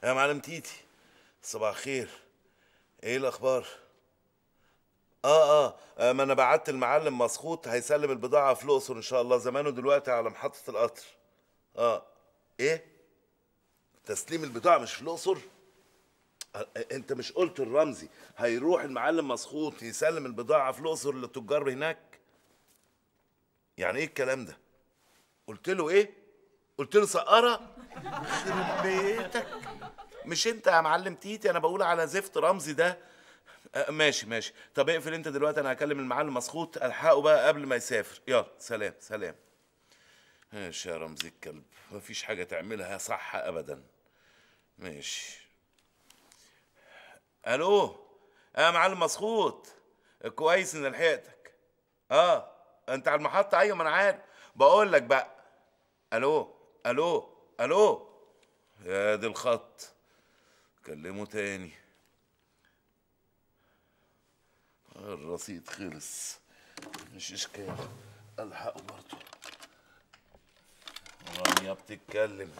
يا معلم تيتي صباح الخير ايه الاخبار آه, اه اه ما انا بعت المعلم مسخوط هيسلم البضاعه في الاقصر ان شاء الله زمانه دلوقتي على محطه القطر اه ايه تسليم البضاعه مش في الاقصر آه، انت مش قلت الرمزي هيروح المعلم مسخوط يسلم البضاعه في الاقصر للتجار هناك يعني ايه الكلام ده قلت له ايه قلت له سقاره يخرب بيتك مش انت يا معلم تيتي انا بقول على زفت رمزي ده آه، ماشي ماشي طب اقفل انت دلوقتي انا هكلم المعلم مسخوط الحقه بقى قبل ما يسافر يلا سلام سلام ماشي يا رمزي الكلب مفيش حاجه تعملها صح ابدا ماشي الو اه يا معلم مسخوط كويس ان لحقتك اه انت على المحطه ايوه ما انا عارف بقول لك بقى الو الو الو يا دي الخط كلمه تاني الرصيد خلص مش اشكال الحقه برضه رانيا بتتكلم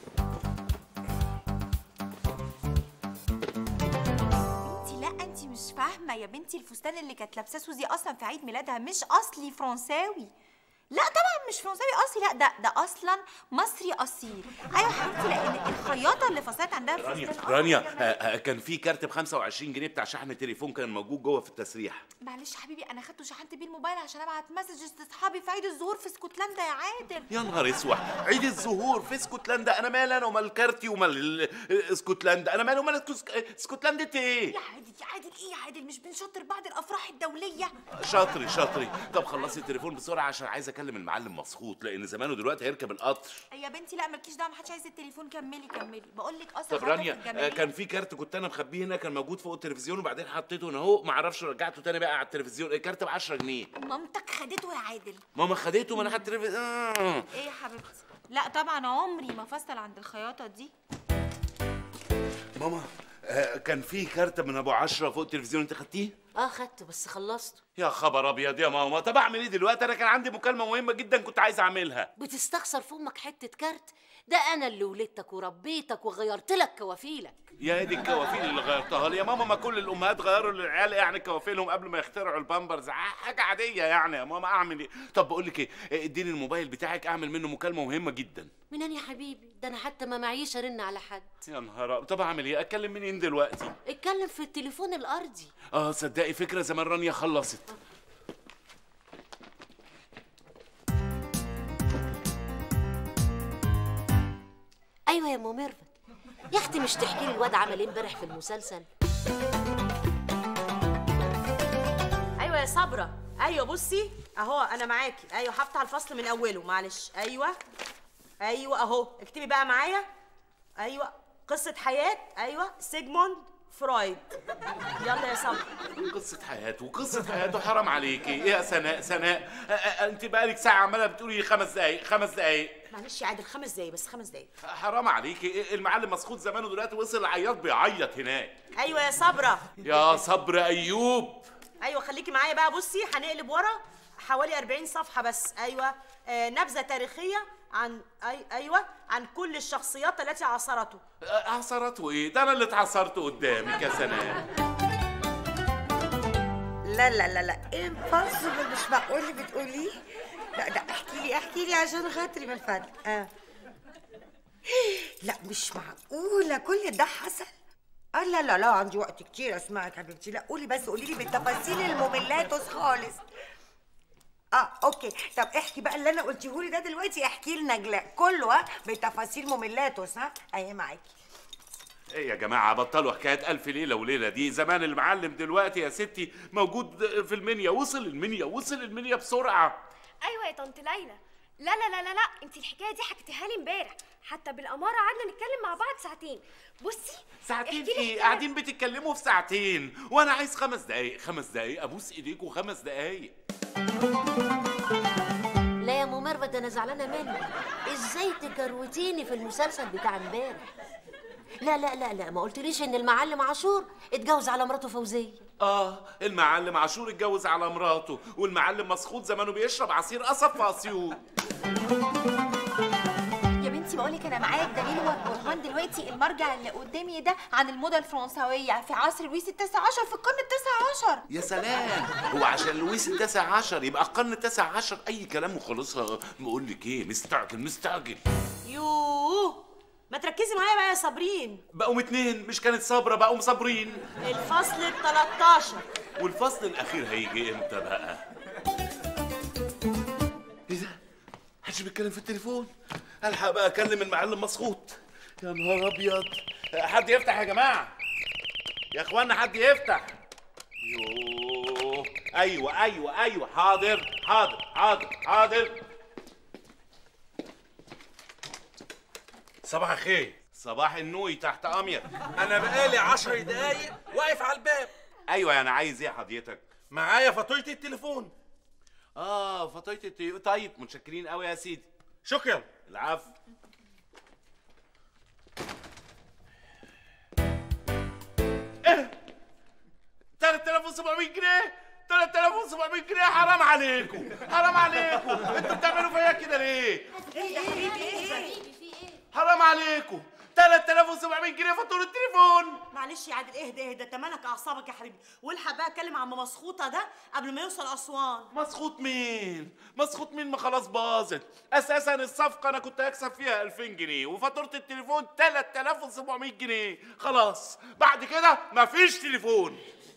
انت لا انت مش فاهمه يا بنتي الفستان اللي كانت لابساه سوزي اصلا في عيد ميلادها مش اصلي فرنساوي لا طبعا مش فرنساوي اصلي لا ده ده اصلا مصري اصيل ايوه يا حبيبتي لان الخياطه اللي فصلت عندها رانيا الفستان رانيا أصلي آه، كمان. آه، كان في كارت ب 25 جنيه بتاع شحن تليفون كان موجود جوه في التسريح معلش يا حبيبي انا خدته شحنت بيه الموبايل عشان ابعت مسجز لاصحابي في عيد الظهور في اسكتلندا يا عادل يا نهار اسود عيد الزهور في اسكتلندا انا مال انا ومال كارتي ومال ال- اسكتلندا انا مالي ومال اسك- اسكتلندا ايه يا عادل يا عادل ايه يا عادل مش بنشطر بعض الافراح الدوليه شاطري شاطري طب خلصي التليفون بسرعه عشان عايز اكلم المعلم مسخوط لان زمانه دلوقتي هيركب القطر يا بنتي لا مالكيش دعوه محدش عايز التليفون كملي كملي بقول لك اصلا طب حتى رانيا في آه، الجمعية- كان في كارت كنت انا مخبيه هنا كان موجود فوق التلفزيون وبعدين حطيته هنا اهو ما اعرفش رجعته تاني بقى على التلفزيون الكارت ب 10 جنيه مامتك خدته يا عادل ماما خدته ما انا خدت التلفزيون آه. ايه يا حبيبتي لا طبعا عمري ما فصل عند الخياطه دي ماما آه، كان في كارت من ابو عشرة فوق التلفزيون انت خدتيه اه خدته بس خلصته يا خبر ابيض يا ماما طب اعمل ايه دلوقتي انا كان عندي مكالمه مهمه جدا كنت عايز اعملها بتستخسر في امك حته كارت ده انا اللي ولدتك وربيتك وغيرت لك كوافيلك يا دي الكوافيل اللي غيرتها لي يا ماما ما كل الامهات غيروا للعيال يعني كوافيلهم قبل ما يخترعوا البامبرز ع- حاجه عاديه يعني يا ماما اعمل ايه طب بقول لك ايه اديني الموبايل بتاعك اعمل منه مكالمه مهمه جدا منين يا حبيبي ده انا حتى ما معيش ارن على حد يا نهار أبيض. طب اعمل ايه اتكلم منين دلوقتي اتكلم في التليفون الارضي اه صدقي فكره زمان رانيا خلصت ايوه يا ام ميرفت يا اختي مش تحكي لي الواد عمل ايه امبارح في المسلسل ايوه يا صبرا ايوه بصي اهو انا معاكي ايوه هفتح الفصل من اوله معلش ايوه ايوه اهو اكتبي بقى معايا ايوه قصه حياه ايوه سيجموند فرويد يلا يا صبرا قصة حياته وقصة حياته حرام عليكي إيه يا سناء سناء آه، آه، انت بقالك ساعة عمالة بتقولي خمس دقايق خمس دقايق معلش يا عادل خمس دقايق بس خمس دقايق حرام عليكي إيه المعلم مسخوط زمانه دلوقتي وصل العياط بيعيط هناك ايوه يا صبرا يا صبر ايوب ايوه خليكي معايا بقى بصي هنقلب ورا حوالي 40 صفحه بس ايوه آه نبذه تاريخيه عن أي... ايوه عن كل الشخصيات التي عاصرته آه، عصرته ايه ده انا اللي اتعصرت قدامك يا سناء لا لا لا لا امبوسيبل مش معقول اللي بتقوليه لا لا احكي لي احكي لي عشان خاطري من فضلك اه لا مش معقولة كل ده حصل اه لا لا لا عندي وقت كتير اسمعك حبيبتي لا قولي بس قولي لي بالتفاصيل المملاتوس خالص اه اوكي طب احكي بقى اللي انا قلته لي ده دلوقتي احكي لنا نجلاء كله ها بتفاصيل مملاتوس ها اهي معاكي ايه يا جماعة بطلوا حكاية ألف ليلة وليلة دي زمان المعلم دلوقتي يا ستي موجود في المنيا وصل المنيا وصل المنيا بسرعة ايوه يا طنط ليلى لا لا لا لا لا انت الحكايه دي حكيتيها لي امبارح حتى بالاماره قعدنا نتكلم مع بعض ساعتين بصي ساعتين احكي لي ايه حكاية- قاعدين بتتكلموا في ساعتين وانا عايز خمس دقايق خمس دقايق ابوس ايديكوا خمس دقايق لا يا ام ميرفت ده انا زعلانه منك ازاي تكروتيني في المسلسل بتاع امبارح لا لا لا لا ما قلتليش ان المعلم عاشور اتجوز على مراته فوزيه اه المعلم عاشور اتجوز على مراته والمعلم مسخوط زمانه بيشرب عصير قصب في اسيوط يا بنتي بقول لك انا معايا الدليل والبرهان دلوقتي المرجع اللي قدامي ده عن الموضه الفرنسويه في عصر لويس التاسع عشر في القرن التاسع عشر يا سلام هو عشان لويس التاسع عشر يبقى القرن التاسع عشر اي كلام وخلصها بقول لك ايه مستعجل مستعجل يوه ما تركزي معايا بقى يا صابرين بقوا اتنين مش كانت صابره بقوا صابرين الفصل ال 13 والفصل الاخير هيجي امتى بقى ايه ده محدش بيتكلم في التليفون الحق بقى اكلم المعلم مسخوط يا نهار ابيض حد يفتح يا جماعه يا اخوانا حد يفتح يوه ايوه ايوه ايوه حاضر حاضر حاضر حاضر صباح الخير صباح النوي تحت امير انا بقالي عشر دقايق واقف على الباب ايوه انا عايز ايه حضرتك معايا فاتوره التليفون اه فطيت التي... طيب متشكرين قوي يا سيدي شكرا العفو ايه 3700 جنيه 3700 جنيه حرام عليكم حرام عليكم انتوا بتعملوا فيا كده ليه حرام عليكم 3700 جنيه فاتوره التليفون معلش يا عادل اهدى اهدى انت مالك اعصابك يا حبيبي والحق بقى اتكلم عم مسخوطه ده قبل ما يوصل اسوان مسخوط مين؟ مسخوط مين ما خلاص باظت اساسا الصفقه انا كنت هكسب فيها 2000 جنيه وفاتوره التليفون 3700 جنيه خلاص بعد كده مفيش تليفون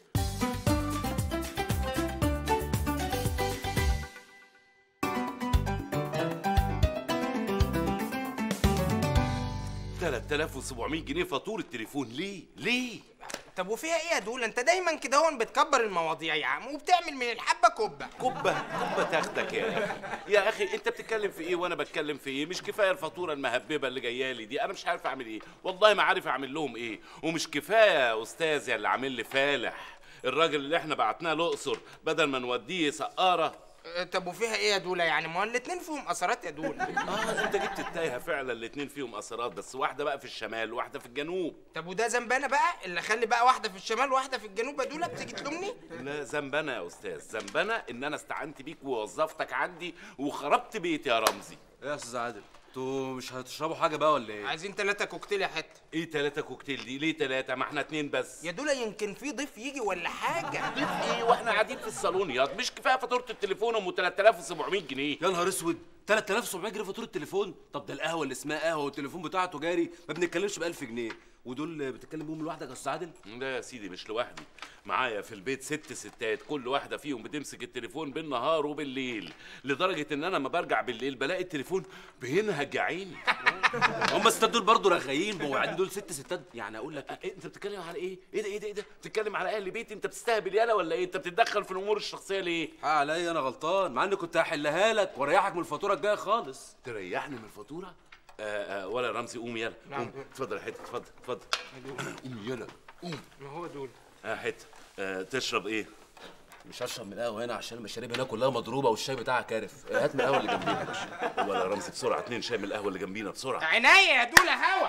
تلات آلاف وسبعمية جنيه فاتورة تليفون ليه؟ ليه؟ طب وفيها ايه يا دول انت دايما كده هون بتكبر المواضيع يا عم وبتعمل من الحبه كبه كبة كبة تاخدك يا اخي يا اخي انت بتتكلم في ايه وانا بتكلم في ايه مش كفايه الفاتوره المهببه اللي جايه لي دي انا مش عارف اعمل ايه والله ما عارف اعمل لهم ايه ومش كفايه يا استاذ يا اللي عامل لي فالح الراجل اللي احنا بعتناه الاقصر بدل ما نوديه سقاره اه، طب وفيها ايه يا دوله يعني ما هو الاتنين فيهم اثرات يا دول اه انت جبت التايهه فعلا الاتنين فيهم اثرات بس واحده بقى في الشمال وواحده في الجنوب طب وده ذنبنا بقى اللي اخلي بقى واحده في الشمال وواحده في الجنوب يا دوله بتيجي تلومني لا ذنبنا يا استاذ ذنبنا ان انا استعنت بيك ووظفتك عندي وخربت بيتي يا رمزي ايه يا استاذ عادل انتوا مش هتشربوا حاجه بقى ولا ايه عايزين ثلاثه كوكتيل يا حته ايه تلاتة كوكتيل دي ليه تلاتة ما احنا اتنين بس يا دوله يمكن في ضيف يجي ولا حاجه ضيف ايه واحنا قاعدين في الصالون يا مش كفايه فاتوره التليفون ام 3700 جنيه يا نهار اسود 3700 جنيه فاتوره التليفون طب ده القهوه اللي اسمها قهوه والتليفون بتاعته جاري ما بنتكلمش ب 1000 جنيه ودول بتتكلم بيهم لوحدك يا استاذ عادل لا يا سيدي مش لوحدي معايا في البيت ست ستات كل واحده فيهم بتمسك التليفون بالنهار وبالليل لدرجه ان انا لما برجع بالليل بلاقي التليفون بينهج عيني هم الستات دول برضه رغايين وبعدين دول ست ستات يعني اقول لك إيه انت بتتكلم على ايه؟ ايه ده ايه ده ايه ده؟ بتتكلم على اهل بيتي انت بتستهبل يالا ولا ايه؟ انت بتتدخل في الامور الشخصيه ليه؟ حق عليا انا غلطان مع اني كنت هحلها لك واريحك من الفاتوره الجايه خالص تريحني من الفاتوره؟ آه آه ولا رمزي قوم يلا قوم اتفضل يا حته اتفضل اتفضل قوم يلا قوم ما هو دول اه حته آه تشرب ايه؟ مش هشرب من القهوه هنا عشان المشاريب هنا كلها مضروبه والشاي بتاعها كارف هات من القهوه اللي جنبينا ولا رمزي بسرعه اتنين شاي من القهوه اللي جنبينا بسرعه عناية يا دوله هوا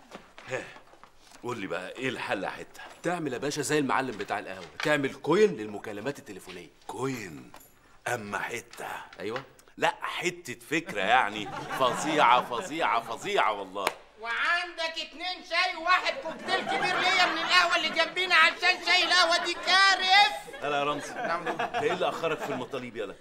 قول لي بقى ايه الحل يا حته؟ تعمل يا باشا زي المعلم بتاع القهوه تعمل كوين للمكالمات التليفونيه كوين اما حته ايوه لا حته فكره يعني فظيعه فظيعه فظيعه والله وعندك اتنين شاي وواحد كوكتيل كبير ليا من القهوه اللي جنبينا عشان شاي القهوه دي كارف هلا يا رمزي ده ايه اللي اخرك في المطالب يلا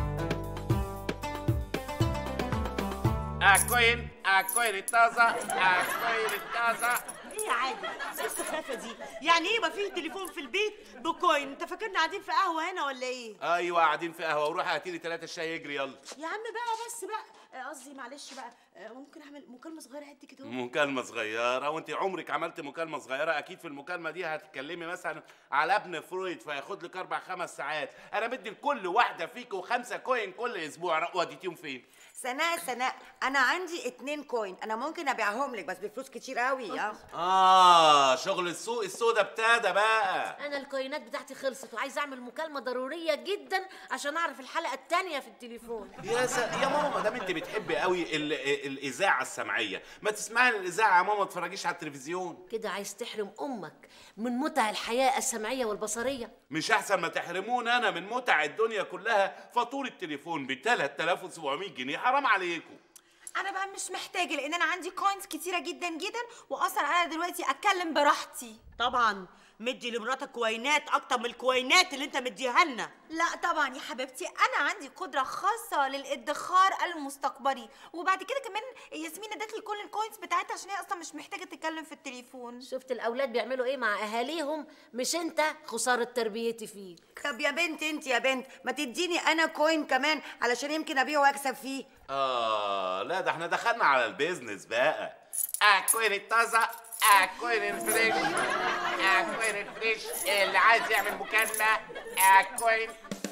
اكوين اكوين الطازه اكوين الطازه ايه يا عادل ايه السخافه دي يعني ايه يبقى فيه تليفون في البيت بكوين انت فاكرنا قاعدين في قهوه هنا ولا ايه ايوه قاعدين في قهوه وروح هاتي لي ثلاثه شاي يجري يلا يا عم بقى بس بقى آه، قصدي معلش بقى آه، ممكن اعمل مكالمه صغيره قد كده اهو مكالمة صغيرة وانت عمرك عملت مكالمة صغيرة اكيد في المكالمة دي هتتكلمي مثلا على ابن فرويد فياخد لك اربع خمس ساعات انا بدي لكل واحدة فيكم خمسة كوين كل اسبوع وديتيهم فين سناء سناء انا عندي اتنين كوين انا ممكن ابيعهم لك بس بفلوس كتير قوي اه اه شغل السوق السودا ابتدى بقى انا الكوينات بتاعتي خلصت وعايزه اعمل مكالمه ضروريه جدا عشان اعرف الحلقه التانية في التليفون يا س... يا ماما ما دام انت بتحبي قوي ال... الاذاعه السمعيه ما تسمعي الاذاعه يا ماما ما تتفرجيش على التلفزيون كده عايز تحرم امك من متع الحياه السمعيه والبصريه مش احسن ما تحرموني انا من متع الدنيا كلها فاتوره تليفون ب 3700 جنيه حرام عليكم انا بقى مش محتاجه لان انا عندي كوينز كتيره جدا جدا واصلا انا دلوقتي اتكلم براحتي طبعا مدي لمراتك كوينات اكتر من الكوينات اللي انت مديها لنا لا طبعا يا حبيبتي انا عندي قدره خاصه للادخار المستقبلي وبعد كده كمان ياسمين ادت لي كل الكوينز بتاعتها عشان هي اصلا مش محتاجه تتكلم في التليفون شفت الاولاد بيعملوا ايه مع اهاليهم مش انت خساره تربيتي فيك طب يا بنت انت يا بنت ما تديني انا كوين كمان علشان يمكن ابيعه واكسب فيه اه لا ده احنا دخلنا على البيزنس بقى اكوين الطازة اكوين الفريش اكوين الفريش اللي عايز يعمل مكالمة اكوين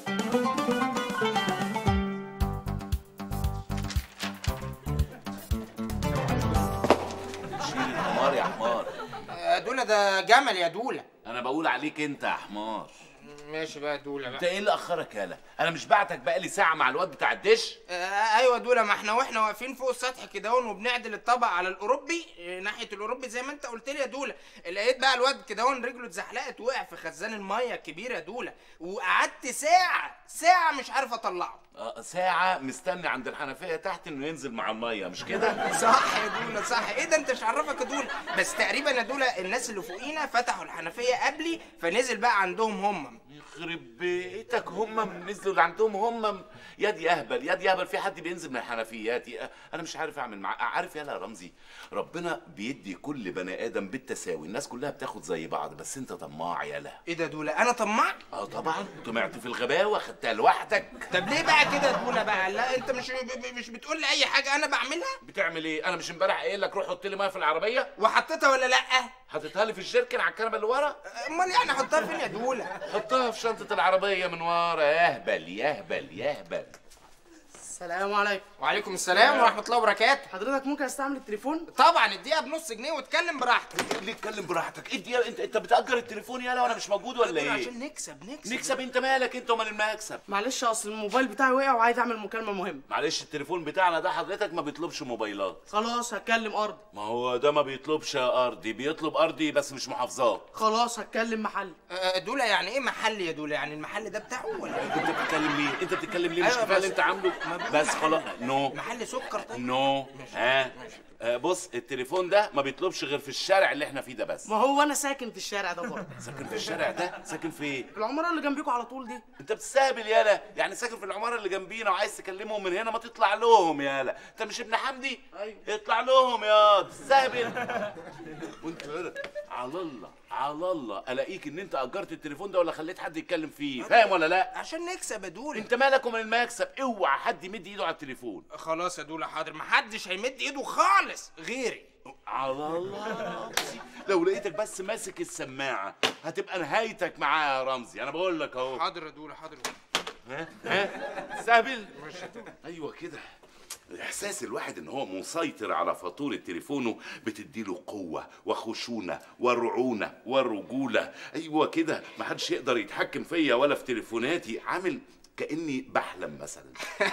شيل الحمار يا حمار آه، دولة ده جمل يا دولة انا بقول عليك انت يا حمار ماشي بقى دولة انت بقى ايه اللي اخرك يالا انا مش بعتك بقالي ساعه مع الواد بتاع الدش آه ايوه دولة ما احنا واحنا واقفين فوق السطح كده اهون وبنعدل الطبق على الاوروبي آه، ناحية الاوروبي زي ما انت قلت لي يا دولة لقيت بقى الواد كده اهون رجله اتزحلقت وقع في خزان المية الكبيرة يا دولة وقعدت ساعة ساعة مش عارف اطلعه آه ساعه مستني عند الحنفيه تحت انه ينزل مع الميه مش كده صح يا دولة صح ايه ده انت مش عرفك يا دولة بس تقريبا يا دولة الناس اللي فوقينا فتحوا الحنفية قبلي فنزل بقى عندهم هم يخرب بيتك هم نزلوا اللي عندهم هم يا دي اهبل يا دي اهبل في حد بينزل من الحنفيات يا- انا مش عارف اعمل مع عارف يالا يا رمزي ربنا بيدي كل بني ادم بالتساوي الناس كلها بتاخد زي بعض بس انت طماع يالا ايه ده دولة انا طماع اه طبعا طمعت في الغباوه خدتها لوحدك طب ليه بقى كده يا دولة بقى لا انت مش مش بتقول لي اي حاجة انا بعملها بتعمل ايه انا مش امبارح قايل لك روح حط لي ميه في العربيه وحطيتها ولا لا حطيتها لي في الجيركن على الكنبه اللي ورا امال يعني احطها فين يا دولة حطها في شنطه العربيه من ورا يهبل يهبل يهبل السلام عليكم وعليكم السلام ورحمة الله وبركاته حضرتك ممكن استعمل التليفون طبعا اديها بنص جنيه واتكلم براحتك ليه اتكلم براحتك ادي يا- انت انت بتاجر التليفون يالا وانا مش موجود ولا ايه عشان نكسب نكسب نكسب انت مالك انت ومال المكسب معلش اصل الموبايل بتاعي وقع وعايز اعمل مكالمه مهمه معلش التليفون بتاعنا ده حضرتك ما بيطلبش موبايلات خلاص هتكلم ارض ما هو ده ما بيطلبش ارضي بيطلب ارضي بس مش محافظات خلاص هتكلم محل آه، دولة يعني ايه محل يا دولة يعني المحل ده بتاعه ولا ايه انت بتتكلم ليه انت بتتكلم ليه مش أيوة كفايه اللي بس- انت عامله ما بقول بس محل. خلاص نو محل سكر طيب نو ها آه، بص التليفون ده ما بيطلبش غير في الشارع اللي احنا فيه ده بس ما هو انا ساكن في الشارع ده برضه ساكن في الشارع ده ساكن فين في العماره اللي جنبيكوا على طول دي انت بتستهبل يالا يعني ساكن في العماره اللي جنبينا وعايز تكلمهم من هنا ما تطلع لهم يالا انت مش ابن حمدي ايوه اطلع لهم يا تستهبل وانت هنا على الله على الله الاقيك ان انت اجرت التليفون ده ولا خليت حد يتكلم فيه فاهم ولا لا عشان نكسب يا دولة انت مالك ومن المكسب اوعى حد يمد ايده على التليفون خلاص يا دولة حاضر محدش هيمد ايده خالص غيري على الله يا رمزي لو لقيتك بس ماسك السماعه هتبقى نهايتك معاه يا رمزي انا بقول لك اهو حاضر يا دولة حاضر ها ها سهبل ايوه كده احساس الواحد ان هو مسيطر على فاتوره تليفونه بتديله قوه وخشونه ورعونه ورجوله ايوه كده محدش يقدر يتحكم فيا ولا في تليفوناتي عامل كاني بحلم مثلا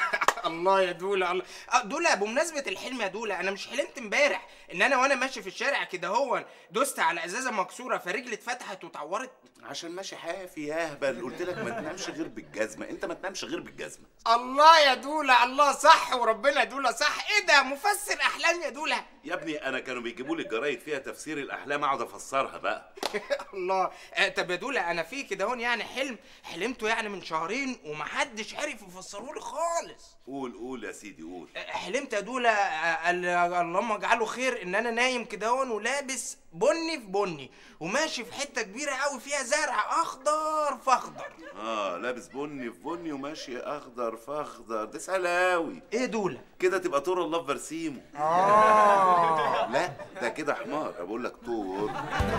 الله يا دولة الله آه، دولة بمناسبة الحلم يا دولة أنا مش حلمت امبارح إن أنا وأنا ماشي في الشارع كده هو دوست على إزازة مكسورة فرجلي اتفتحت واتعورت عشان ماشي حافي يا اهبل قلت لك ما تنامش غير بالجزمه انت ما تنامش غير بالجزمه الله يا دولة الله صح وربنا يا دولة صح إيه ده مفسر أحلام يا دولة يا ابني انا كانوا بيجيبوا لي الجرايد فيها تفسير الاحلام اقعد افسرها بقى الله آه، طب يا دولة أنا في كده هون يعني حلم حلمته يعني من شهرين ومحدش عرف يفسره لي خالص قول قول يا سيدي قول حلمت يا دولة آه، ال- اللهم اجعله خير ان انا نايم كده هون ولابس بني في بني وماشي في حته كبيره قوي فيها زرع اخضر فاخضر اه لابس بني في بني وماشي اخضر فاخضر ده سهل قوي ايه دول كده تبقى طور الله في برسيمه اه لا ده كده حمار أنا بقول لك طور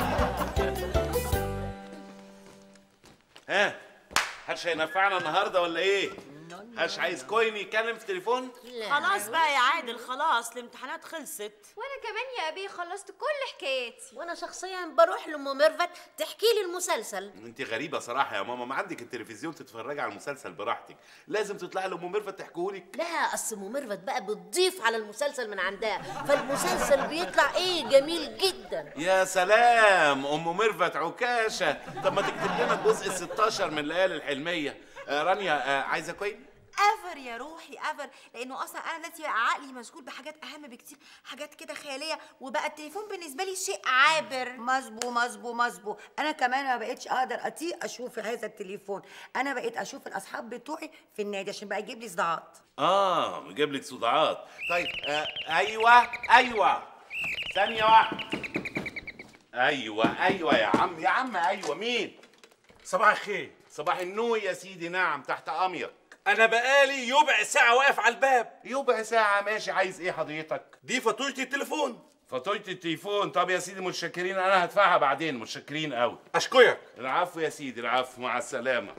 ها محدش هينفعنا النهارده ولا ايه محدش عايز كوين يتكلم في تليفون خلاص بقى يا عادل خلاص الامتحانات خلصت وانا كمان يا ابي خلصت كل حكاياتي وانا شخصيا بروح لام ميرفت تحكي لي المسلسل انت غريبه صراحه يا ماما ما عندك التلفزيون تتفرجي على المسلسل براحتك لازم تطلعي لام ميرفت تحكيهولك لا اصل ام ميرفت بقى بتضيف على المسلسل من عندها فالمسلسل بيطلع ايه جميل جدا يا سلام ام ميرفت عكاشه طب ما تكتب لنا الجزء ال 16 من الليالي الحلميه آه رانيا آه عايزه كوين ايفر يا روحي ايفر لانه اصلا انا دلوقتي بقى عقلي مشغول بحاجات اهم بكتير حاجات كده خياليه وبقى التليفون بالنسبه لي شيء عابر مظبو مظبو مظبو انا كمان ما بقتش اقدر اطيق اشوف هذا التليفون انا بقيت اشوف الاصحاب بتوعي في النادي عشان بقى يجيب لي صداعات اه جاب لك صداعات طيب آه ايوه ايوه ثانيه واحده ايوه ايوه يا عم يا عم ايوه مين صباح الخير صباح النور يا سيدي نعم تحت امرك انا بقالي يبع ساعه واقف على الباب يبقى ساعه ماشي عايز ايه حضرتك دي فاتوره التليفون فاتوره التليفون طب يا سيدي متشكرين انا هدفعها بعدين متشكرين قوي اشكرك العفو يا سيدي العفو مع السلامه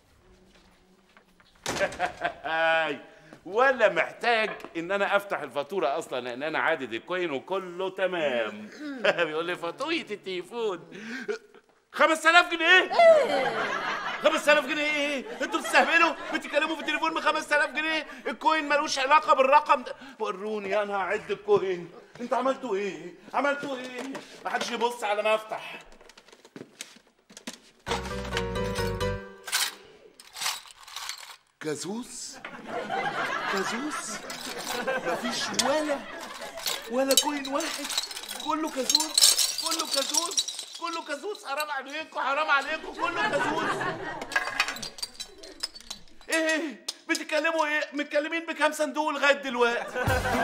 ولا محتاج ان انا افتح الفاتوره اصلا لان انا عادد الكوين وكله تمام بيقول لي فاتوره التليفون 5000 جنيه 5000 جنيه ايه انتوا بتستهبلوا بتتكلموا في التليفون ب 5000 جنيه الكوين ملوش علاقه بالرقم ده وروني انا هعد الكوين انت عملتوا ايه عملتوا ايه ما حدش يبص على ما افتح كازوس كازوس مفيش ولا ولا كوين واحد كله كازوس كله كازوس كله كازوس حرام عليكم حرام عليكم كله كازوس ايه بتتكلموا ايه متكلمين بكام صندوق لغايه دلوقتي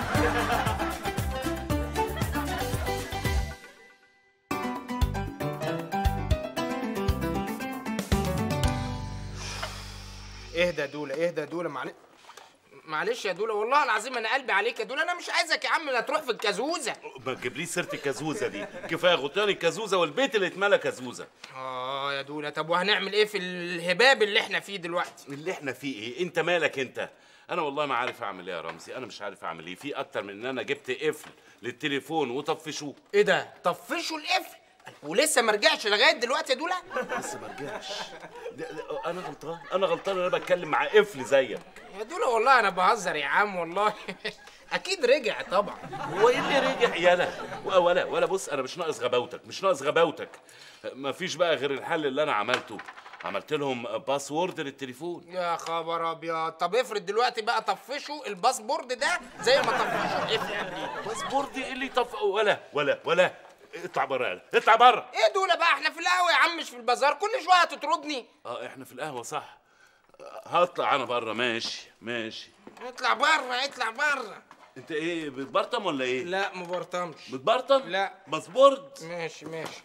اهدى يا دولا اهدى يا دولا معلش معلش يا دولا والله العظيم انا قلبي عليك يا دولا انا مش عايزك يا عم لا تروح في الكازوزه ما تجيبليش سيره الكازوزه دي كفايه غطاني الكازوزه والبيت اللي اتملى كازوزه اه يا دولا طب وهنعمل ايه في الهباب اللي احنا فيه دلوقتي اللي احنا فيه ايه انت مالك انت انا والله ما عارف اعمل ايه يا رمزي انا مش عارف اعمل ايه في اكتر من ان انا جبت قفل للتليفون وطفشوه ايه ده طفشوا القفل ولسه ما رجعش لغايه دلوقتي يا دولا لسه ما رجعش ده- ده- انا غلطان انا غلطان انا بتكلم مع قفل زيك يا دولا والله انا بهزر يا عم والله اكيد رجع طبعا هو ايه اللي رجع يالا ولا ولا بص انا مش ناقص غباوتك مش ناقص غباوتك مفيش بقى غير الحل اللي انا عملته عملت لهم باسورد للتليفون يا خبر ابيض طب افرض دلوقتي بقى طفشوا الباسبورد ده زي ما طفشوا القفل قبليه باسبورد ايه اللي طف ولا ولا ولا اطلع بره يالا اطلع بره ايه دول بقى احنا في القهوه يا عم مش في البازار كل شويه هتطردني اه احنا في القهوه صح هطلع انا بره ماشي ماشي اطلع بره اطلع بره انت ايه بتبرطم ولا ايه لا ما برطمش بتبرطم لا باسبورد ماشي ماشي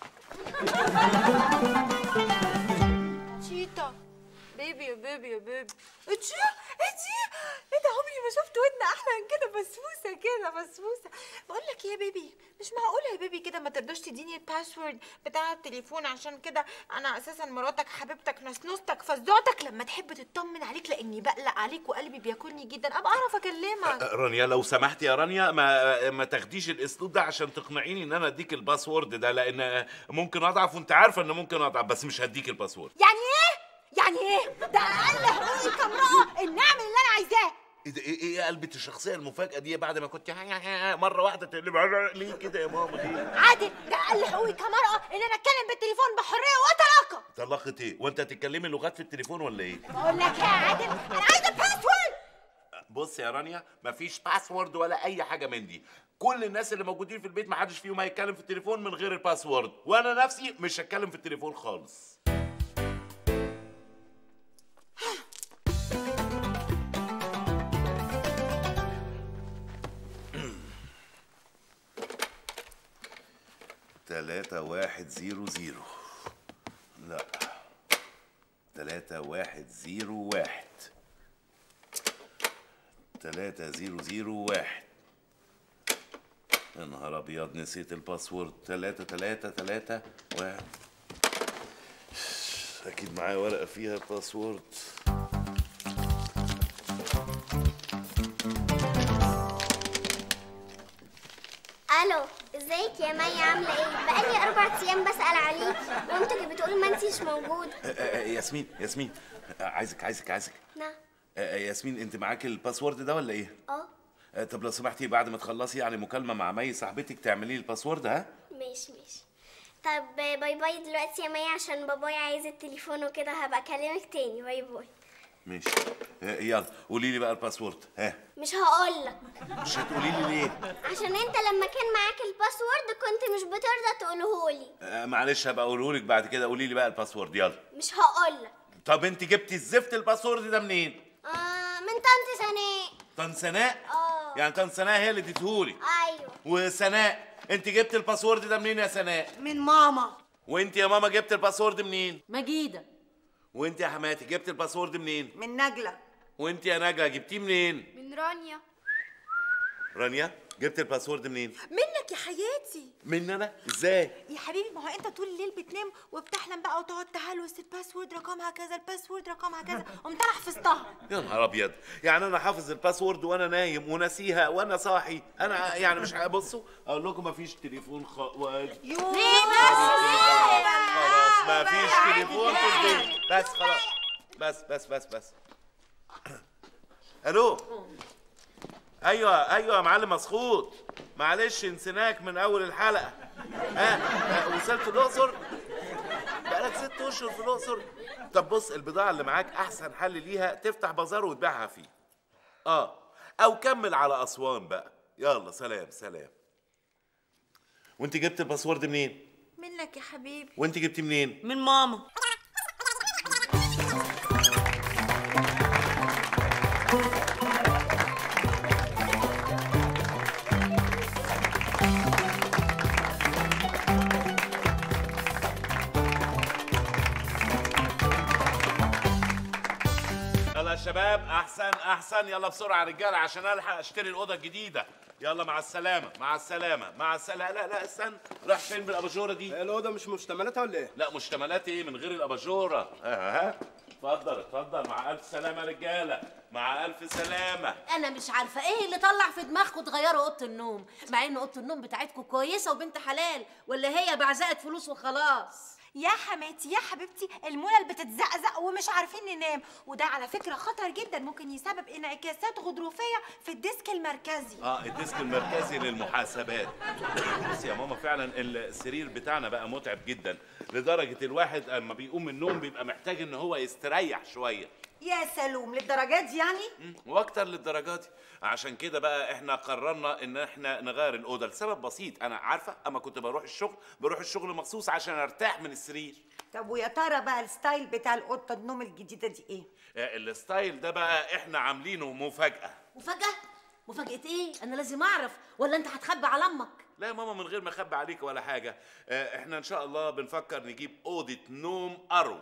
تشيتا بيبي يا بيبي يا بيبي تشي ايه دي ايه ده عمري ما شفت ودن احلى من كده بسبوسه كده بسبوسه بقول لك يا بيبي مش معقوله يا بيبي كده ما ترضاش تديني الباسورد بتاع التليفون عشان كده انا اساسا مراتك حبيبتك نسنوستك فزعتك لما تحب تطمن عليك لاني بقلق عليك وقلبي بياكلني جدا ابقى اعرف اكلمك رانيا لو سمحت يا رانيا ما ما تاخديش الاسلوب ده عشان تقنعيني ان انا اديك الباسورد ده لان ممكن اضعف وانت عارفه ان ممكن اضعف بس مش هديك الباسورد يعني ايه يعني ايه ده اقل حقوقي كامراه ان اعمل اللي انا عايزاه ايه ده ايه ايه قلبة الشخصيه المفاجاه دي بعد ما كنت مره واحده تقلب على- ليه كده يا ماما ليه عادل ده اقل حقوقي كمرأة ان انا اتكلم بالتليفون بحرية وطلاقة طلقت ايه وانت هتتكلمي لغات في التليفون ولا ايه بقول لك يا عادل انا عايزة باسورد بص يا رانيا مفيش باسورد ولا اي حاجه من دي كل الناس اللي موجودين في البيت محدش فيهم هيتكلم في التليفون من غير الباسورد وانا نفسي مش هتكلم في التليفون خالص تلاتة واحد زيرو زيرو لا تلاتة واحد زيرو واحد تلاتة زيرو زيرو واحد يا نهار أبيض نسيت الباسورد تلاتة تلاتة تلاتة واحد أكيد معايا ورقة فيها الباسورد الو ازيك يا مي عامله ايه بقالي اربع ايام بسال عليك وانت اللي بتقول ما انتيش موجوده آه، آه، ياسمين ياسمين آه، عايزك عايزك عايزك نعم آه، آه، ياسمين أنت معاك الباسورد ده ولا إيه؟ اه آه، طب لو سمحتي بعد ما تخلصي يعني مكالمة مع مي صاحبتك تعملي لي الباسورد ها؟ ماشي ماشي طب باي باي دلوقتي يا مي عشان بابايا عايز التليفون وكده هبقى اكلمك تاني باي باي ماشي آه، يلا قولي لي بقى الباسورد ها مش هقولك مش هتقولي لي ليه عشان انت لما كان معاك الباسورد كنت مش بترضى تقولهولي آه، معلش هبقى اقوله لك بعد كده قولي لي بقى الباسورد يلا مش هقولك طب انت جبتي الزفت الباسورد ده منين آه من طنط سناء طن سناء اه يعني طن سناء هي اللي اديتهولي ايوه وسناء انت جبت الباسورد ده منين يا سناء من ماما وانت يا ماما جبت الباسورد منين مجيده وانت يا حماتي جبت الباسورد منين من نجلة وانت يا نجا جبتيه منين من رانيا رانيا جبت الباسورد منين منك يا حياتي من انا ازاي يا حبيبي ما هو انت طول الليل بتنام وبتحلم بقى وتقعد تهلوس الباسورد رقمها كذا الباسورد رقمها كذا قمت انا حفظتها يا نهار ابيض يعني انا حافظ الباسورد وانا نايم وناسيها وانا صاحي انا يعني مش بصوا اقول لكم مفيش تليفون خ... و... خلاص مفيش تليفون في البيت بس خلاص بس بس بس بس الو ايوه ايوه يا معلم مسخوط معلش نسيناك من اول الحلقه ها ها، وصلت الاقصر بقالك ست اشهر في الاقصر طب بص البضاعه اللي معاك احسن حل ليها تفتح بازار وتبيعها فيه اه او كمل على اسوان بقى يلا سلام سلام وانت جبت الباسورد منين منك يا حبيبي وانت جبتي منين من ماما يلا يا شباب احسن احسن يلا بسرعه يا رجاله عشان الحق اشتري الاوضه الجديده يلا مع السلامه مع السلامه مع السلامه لا لا استنى راح فين بالاباجوره دي الاوضه مش مشتملاتها ولا ايه لا مشتملات ايه من غير الاباجوره ها ها اتفضل اتفضل مع الف سلامه يا رجاله مع الف سلامه انا مش عارفه ايه اللي طلع في دماغكم تغيروا اوضه النوم مع ان اوضه النوم بتاعتكم كويسه وبنت حلال ولا هي بعزقه فلوس وخلاص يا حماتي يا حبيبتي الملل بتتزقزق ومش عارفين ننام وده على فكره خطر جدا ممكن يسبب انعكاسات غضروفيه في الديسك المركزي اه الديسك المركزي للمحاسبات بص يا ماما فعلا السرير بتاعنا بقى متعب جدا لدرجه الواحد اما بيقوم من النوم بيبقى محتاج ان هو يستريح شويه يا سلوم للدرجات دي يعني مم، واكتر للدرجات دي عشان كده بقى احنا قررنا ان احنا نغير الاوضه لسبب بسيط انا عارفه اما كنت بروح الشغل بروح الشغل مخصوص عشان ارتاح من السرير طب ويا ترى بقى الستايل بتاع الاوضه النوم الجديده دي ايه آه، الستايل ده بقى احنا عاملينه مفاجاه مفاجاه مفاجاه ايه انا لازم اعرف ولا انت هتخبي على امك لا يا ماما من غير ما اخبي عليك ولا حاجه آه، احنا ان شاء الله بنفكر نجيب اوضه نوم ارو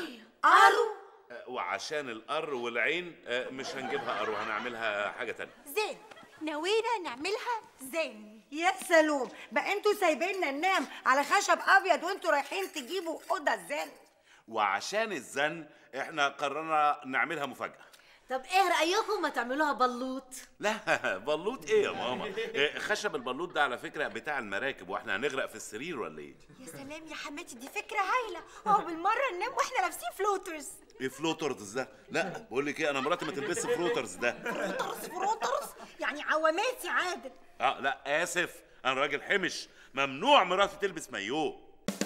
ارو آه، وعشان الار والعين آه، مش هنجيبها ارو هنعملها حاجه تانية زين نوينا نعملها زين يا سلوم بقى انتوا سايبيننا ننام على خشب ابيض وانتوا رايحين تجيبوا اوضه زن وعشان الزن احنا قررنا نعملها مفاجاه طب ايه رايكم ما تعملوها بلوط لا بلوط ايه يا ماما إيه، خشب البلوط ده على فكره بتاع المراكب واحنا هنغرق في السرير ولا ايه يا سلام يا حماتي دي فكره هايله اهو بالمره ننام واحنا لابسين فلوترز ايه فلوترز ده لا بقول لك ايه انا مراتي ما تلبسش فلوترز ده فلوترز فلوترز يعني عواماتي عادل اه لا اسف انا راجل حمش ممنوع مراتي تلبس مايوه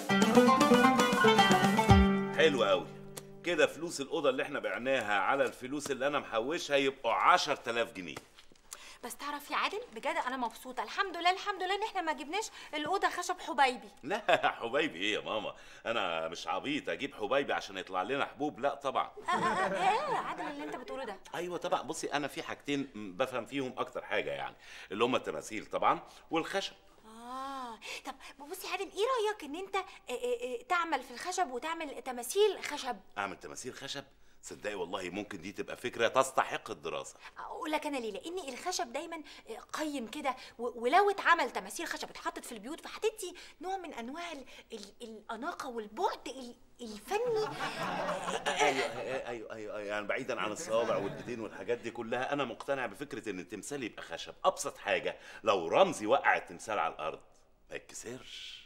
حلو قوي كده فلوس الاوضه اللي احنا بعناها على الفلوس اللي انا محوشها يبقوا 10000 جنيه بس تعرف يا عادل بجد انا مبسوطه الحمد لله الحمد لله ان احنا ما جبناش الاوضه خشب حبيبي لا حبيبي ايه يا ماما انا مش عبيط اجيب حبيبي عشان يطلع لنا حبوب لا طبعا آه، آه، آه، ايه يا عادل اللي انت بتقوله ده ايوه طبعا بصي انا في حاجتين م- بفهم فيهم اكتر حاجه يعني اللي هم التماثيل طبعا والخشب اه طب بصي يا عادل ايه رايك ان انت آه، آه، آه، تعمل في الخشب وتعمل تماثيل خشب اعمل تماثيل خشب صدقي والله ممكن دي تبقى فكره تستحق الدراسه اقول لك انا ليه لان الخشب دايما قيم كده و- ولو اتعمل تماثيل خشب اتحطت في البيوت فهتدي نوع من انواع ال ال الاناقه والبعد ال- الفني ايوه ايوه ايوه ايوه يعني بعيدا عن الصوابع والايدين والحاجات دي كلها انا مقتنع بفكره ان التمثال يبقى خشب ابسط حاجه لو رمزي وقع التمثال على الارض ما يتكسرش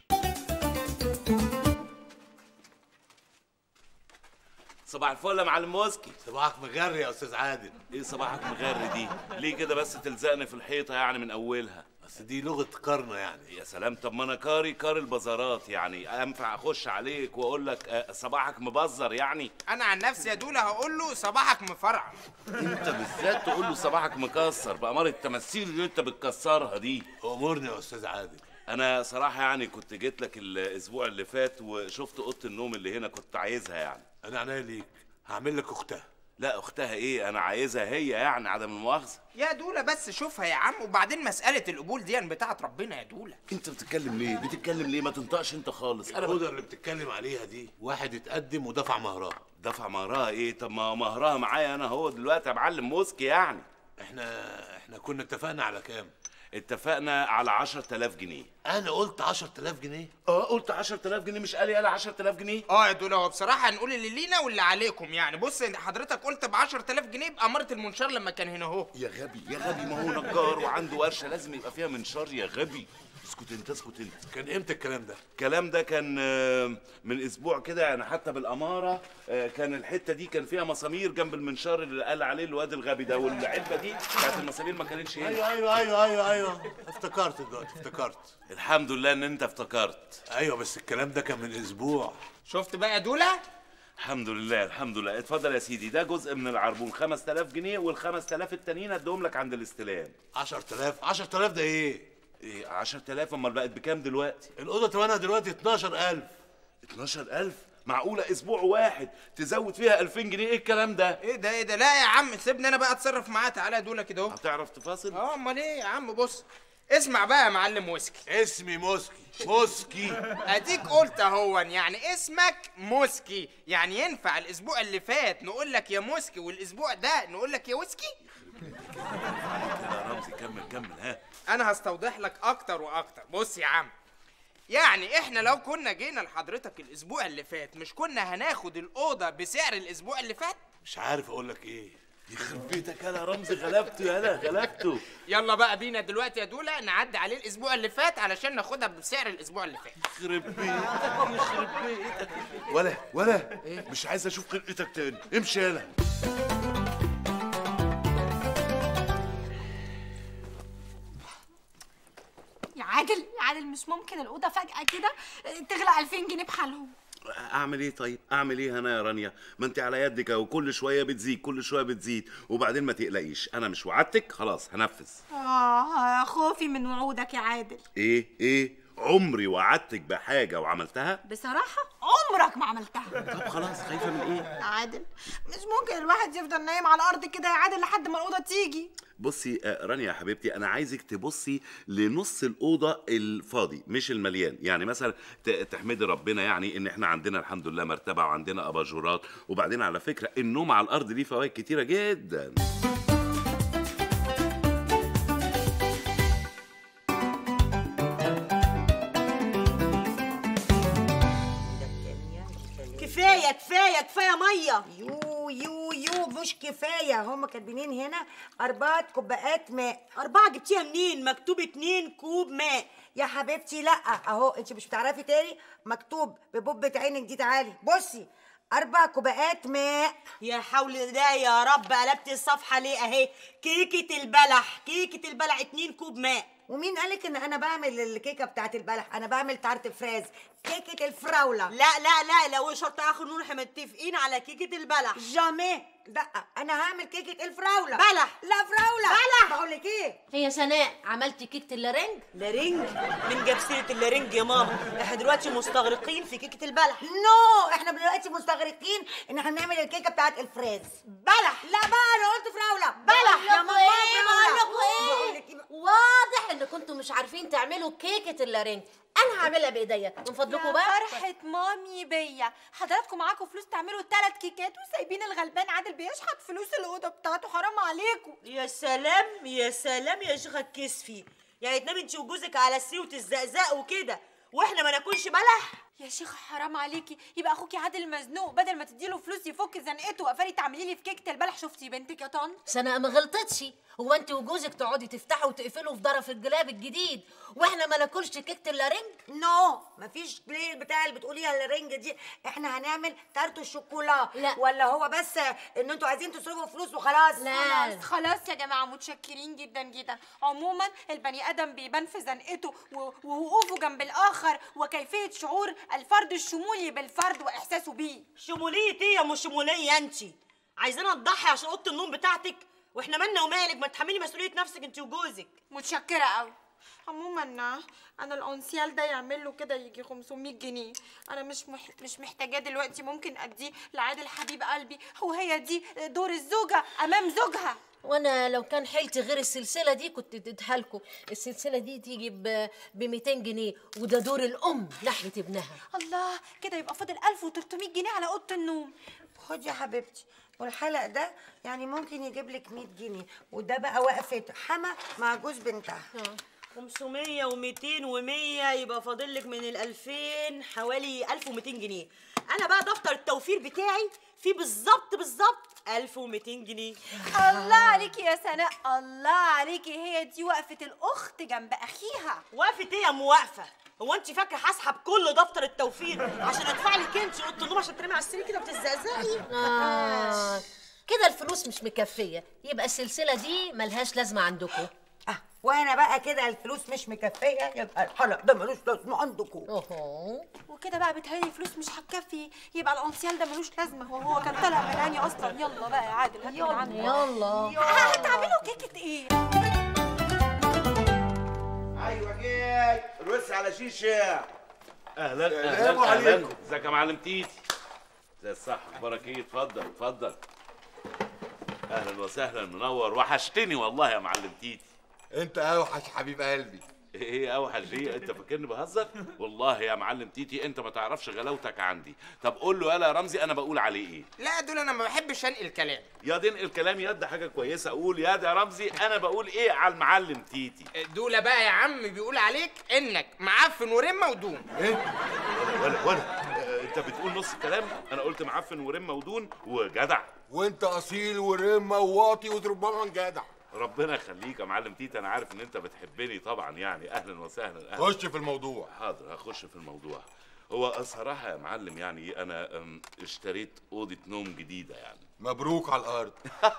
صباح الفل يا معلم موسكي صباحك مغري يا استاذ عادل ايه صباحك مغري دي ليه كده بس تلزقني في الحيطه يعني من اولها بس دي لغه قرن يعني يا سلام طب ما انا قاري قاري البازارات يعني انفع اخش عليك واقول لك آه، صباحك مبزر يعني انا عن نفسي يا دوله هقول له صباحك مفرع انت بالذات تقول له صباحك مكسر بأمارة التماثيل اللي انت بتكسرها دي امورني يا استاذ عادل انا صراحه يعني كنت جيت لك الاسبوع اللي فات وشفت اوضه النوم اللي هنا كنت عايزها يعني انا عناية ليك هعمل لك اختها لا اختها ايه انا عايزها هي يعني عدم المؤاخذه يا دوله بس شوفها يا عم وبعدين مساله القبول دي بتاعت ربنا يا دوله انت بتتكلم ليه بتتكلم ليه ما تنطقش انت خالص انا الاوضه اللي بتتكلم عليها دي واحد اتقدم ودفع مهرها دفع مهرها ايه طب ما مهرها معايا انا هو دلوقتي يا معلم موسكي يعني احنا احنا كنا اتفقنا على كام اتفقنا على 10000 جنيه انا قلت 10000 جنيه اه قلت 10000 جنيه مش قال لي قال 10000 جنيه اه يا دوله هو بصراحه هنقول اللي لينا واللي عليكم يعني بص حضرتك قلت ب 10000 جنيه بأمارة المنشار لما كان هنا اهو يا غبي يا غبي ما هو نجار وعنده ورشه لازم يبقى فيها منشار يا غبي اسكت انت اسكت انت كان امتى الكلام ده الكلام ده كان آه، من اسبوع كده يعني حتى بالاماره آه، كان الحته دي كان فيها مسامير جنب المنشار اللي قال عليه الواد الغبي ده والعلبه دي بتاعت المسامير ما كانتش هنا ايوه ايوه ايوه ايوه ايوه افتكرت دلوقتي افتكرت الحمد لله ان انت افتكرت ايوه بس الكلام ده كان من اسبوع شفت بقى يا دوله الحمد لله الحمد لله اتفضل يا سيدي ده جزء من العربون 5000 جنيه وال 5000 التانيين اديهم لك عند الاستلام 10000 10000 ده ايه ايه 10000 امال بقت بكام دلوقتي الاوضه ثمنها دلوقتي 12000 12000 معقوله اسبوع واحد تزود فيها 2000 جنيه ايه الكلام ده ايه ده ايه ده لا يا عم سيبني انا بقى اتصرف معاه تعالى يا دوله كده اهو هتعرف تفاصل اه امال ايه يا عم بص اسمع بقى يا معلم ويسكي اسمي موسكي موسكي اديك قلت اهو يعني اسمك موسكي يعني ينفع الاسبوع اللي فات نقول لك يا موسكي والاسبوع ده نقول لك يا ويسكي يا رمزي كمل كمل ها انا هستوضح لك اكتر واكتر بص يا عم يعني احنا لو كنا جينا لحضرتك الاسبوع اللي فات مش كنا هناخد الاوضه بسعر الاسبوع اللي فات مش عارف اقول لك ايه يخرب بيتك يا رمزي غلبته يالا غلبته يلا بقى بينا دلوقتي يا دوله نعدي عليه الاسبوع اللي فات علشان ناخدها بسعر الاسبوع اللي فات يخرب بيتك يخرب بيتك ولا ولا مش عايز اشوف خلقتك تاني امشي يالا يا عادل يا عادل مش ممكن الأوضة فجأة كده تغلى 2000 جنيه بحالهم اعمل ايه طيب اعمل ايه انا يا رانيا ما انت على يدك اهو كل شويه بتزيد كل شويه بتزيد وبعدين ما تقلقيش انا مش وعدتك خلاص هنفذ آه خوفي من وعودك يا عادل ايه ايه عمري وعدتك بحاجه وعملتها بصراحة عمرك ما عملتها طب خلاص خايفه من ايه يا عادل مش ممكن الواحد يفضل نايم على الأرض كده يا عادل لحد ما الأوضة تيجي بصي آه، رانيا يا حبيبتي انا عايزك تبصي لنص الاوضه الفاضي مش المليان يعني مثلا ت- تحمدي ربنا يعني ان احنا عندنا الحمد لله مرتبه وعندنا اباجورات وبعدين على فكره النوم على الارض ليه فوائد كتيره جدا كفايه كفايه كفايه ميه يو يو يو مش كفايه هم كاتبين هنا اربعه كوبايات ماء اربعه جبتيها منين مكتوب اتنين كوب ماء يا حبيبتي لا اهو انت مش بتعرفي تاني مكتوب ببوبة عينك دي تعالي بصي اربع كوبايات ماء يا حول الله يا رب قلبت الصفحه ليه اهي كيكه البلح كيكه البلح اتنين كوب ماء ومين قالك ان انا بعمل الكيكه بتاعت البلح انا بعمل تارت فراز كيكه الفراوله لا لا لا لو شرط اخر نور احنا متفقين على كيكه البلح جامي لا انا هعمل كيكه الفراوله بلح لا فراوله بلح. بقول لك ايه هي سناء عملتي كيكه اللارنج لارنج من جاب سيره اللارنج يا ماما احنا دلوقتي مستغرقين في كيكه البلح نو احنا دلوقتي مستغرقين ان احنا نعمل الكيكه بتاعت الفراز بلح لا بقى انا قلت فراوله بلح يا ماما فراولة. بقول بقول لكم لك ايه إيه؟ واضح ان كنتوا مش عارفين تعملوا كيكه اللارنج انا هعملها بايديا من فضلكم بقى فرحة مامي بيا حضراتكم معاكم فلوس تعملوا ثلاث كيكات وسايبين الغلبان عادل بيشحت فلوس الأوضة بتاعته حرام عليكم يا سلام يا سلام يا شيخه الكسفي يعني تنامي انت وجوزك على السرير وتزقزق وكده واحنا ما ناكلش بلح يا شيخة حرام عليكي يبقى اخوكي عادل مزنوق بدل ما تديله فلوس يفك زنقته وقفلي تعملي لي في كيكه البلح شفتي بنتك يا طن سناء ما غلطتش هو انت وجوزك تقعدي تفتحوا وتقفلوا في ظرف الجلاب الجديد واحنا ما ناكلش كيكه اللارنج نو مفيش ليه البتاع اللي بتقوليها الرنج دي احنا هنعمل تارت الشوكولا لا. ولا هو بس ان انتوا عايزين تصرفوا فلوس وخلاص خلاص خلاص يا جماعه متشكرين جدا جدا عموما البني ادم بيبان في زنقته و- ووقوفه جنب الاخر وكيفيه شعور الفرد الشمولي بالفرد واحساسه بيه شمولية ايه يا مش شمولية انت عايزانا تضحي عشان اوضه النوم بتاعتك واحنا مالنا ومالك ما تحملي مسؤوليه نفسك انت وجوزك متشكره قوي عموما انا الانسيال ده يعمل له كده يجي 500 جنيه انا مش مح... مش محتاجاه دلوقتي ممكن اديه لعادل حبيب قلبي وهي دي دور الزوجه امام زوجها وانا لو كان حيلتي غير السلسله دي كنت اديتها لكم السلسله دي تيجي ب 200 جنيه وده دور الام ناحيه ابنها الله كده يبقى فاضل 1300 جنيه على اوضه النوم خد يا حبيبتي والحلق ده يعني ممكن يجيب لك 100 جنيه وده بقى وقفه حما مع جوز بنتها 500 و200 و100 يبقى فاضل لك من ال 2000 حوالي 1200 جنيه انا بقى دفتر التوفير بتاعي فيه بالظبط بالظبط 1200 جنيه الله عليكي يا سناء الله عليكي هي دي وقفه الاخت جنب اخيها وقفت ايه يا ام واقفه هو انت فاكره هسحب كل دفتر التوفير عشان ادفع لك انت اوضه النوم عشان ترمي على السرير كده وتزقزقي آه كده الفلوس مش مكفيه يبقى السلسله دي ملهاش لازمه عندكم اه وانا بقى كده الفلوس مش مكفيه يبقى الحلق ده ملوش لازمه عندكم اهو وكده بقى بتهيألي الفلوس مش هتكفي يبقى الانسيال ده ملوش لازمه وهو كان طالع من عيني اصلا يلا بقى يا عادل هات من عندك يلا هتعملوا كيكه ايه ايوه جاي الوسع على شيشه اهلا سلام اهلا عليكم. اهلا ازيك يا معلم تيتي زي الصح اخبارك ايه اتفضل اتفضل اهلا وسهلا منور وحشتني والله يا معلم تيتي انت اوحش حبيب قلبي ايه اوحش ليه انت فاكرني بهزر والله يا معلم تيتي انت ما تعرفش غلاوتك عندي طب قول له يلا يا رمزي انا بقول عليه ايه لا دول انا ما بحبش انقل كلام يا دين الكلام يا ده حاجه كويسه قول يا ده يا رمزي انا بقول ايه على المعلم تيتي دول بقى يا عم بيقول عليك انك معفن ورمه ودون ايه ولا ولا آه، انت بتقول نص الكلام انا قلت معفن ورمه ودون وجدع وانت اصيل ورمه وواطي وربما جدع ربنا يخليك يا معلم تيتا انا عارف ان انت بتحبني طبعا يعني اهلا وسهلا أهلا. خش في الموضوع حاضر هخش في الموضوع هو الصراحة يا معلم يعني أنا أم، اشتريت أوضة نوم جديدة يعني مبروك على الارض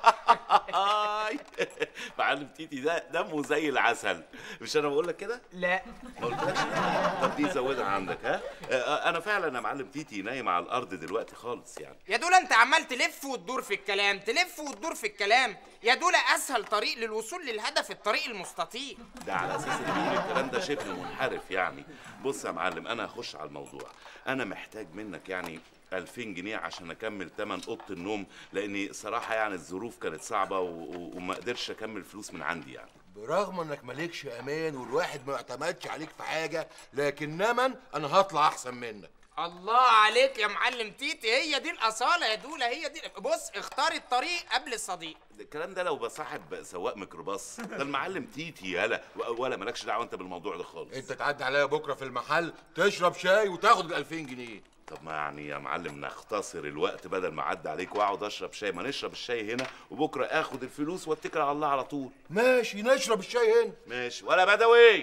هاي معلم تيتي ده دمه زي العسل مش أنا بقول لك كده؟ لا ما قلتلكش طب دي زودها عندك ها؟ آه، أنا فعلا يا معلم تيتي نايم على الأرض دلوقتي خالص يعني يا دول انت عمال تلف وتدور في الكلام تلف وتدور في الكلام يا دول اسهل طريق للوصول للهدف الطريق المستطيل ده على اساس ان بيقول الكلام ده شبه منحرف يعني بص يا معلم انا هخش على الموضوع انا محتاج منك يعني 2000 جنيه عشان اكمل تمن اوضه النوم لاني صراحه يعني الظروف كانت صعبه و... و... وما قدرش اكمل فلوس من عندي يعني برغم انك مالكش امان والواحد ما يعتمدش عليك في حاجه لكن نمن انا هطلع احسن منك الله عليك يا معلم تيتي هي دي الاصاله يا دوله هي دي بص اختار الطريق قبل الصديق الكلام ده لو بصاحب سواق ميكروباص ده المعلم تيتي يالا و- ولا مالكش دعوه انت بالموضوع ده خالص انت تعدي عليا بكره في المحل تشرب شاي وتاخد ال 2000 جنيه طب ما يعني يا معلم نختصر الوقت بدل ما اعدي عليك واقعد اشرب شاي ما نشرب الشاي هنا وبكره اخد الفلوس واتكل على الله على طول ماشي نشرب الشاي هنا ماشي ولا بدوي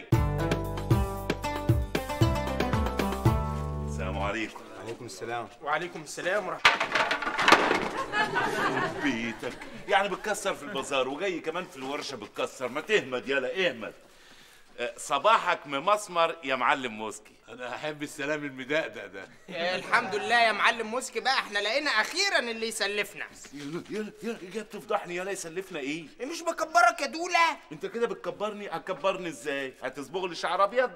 السلام عليكم عليكم السلام وعليكم السلام ورحمه بيتك يعني بتكسر في البازار وجاي كمان في الورشه بتكسر ما تهمد يلا اهمد آه، صباحك ممسمر يا معلم موسكي انا احب السلام المدقدق ده الحمد لله يا معلم موسكي بقى احنا لقينا اخيرا اللي يسلفنا يلا يلا يلا جاي بتفضحني يلا يسلفنا ايه مش بكبرك يا دوله انت كده بتكبرني هتكبرني ازاي هتصبغ لي شعر ابيض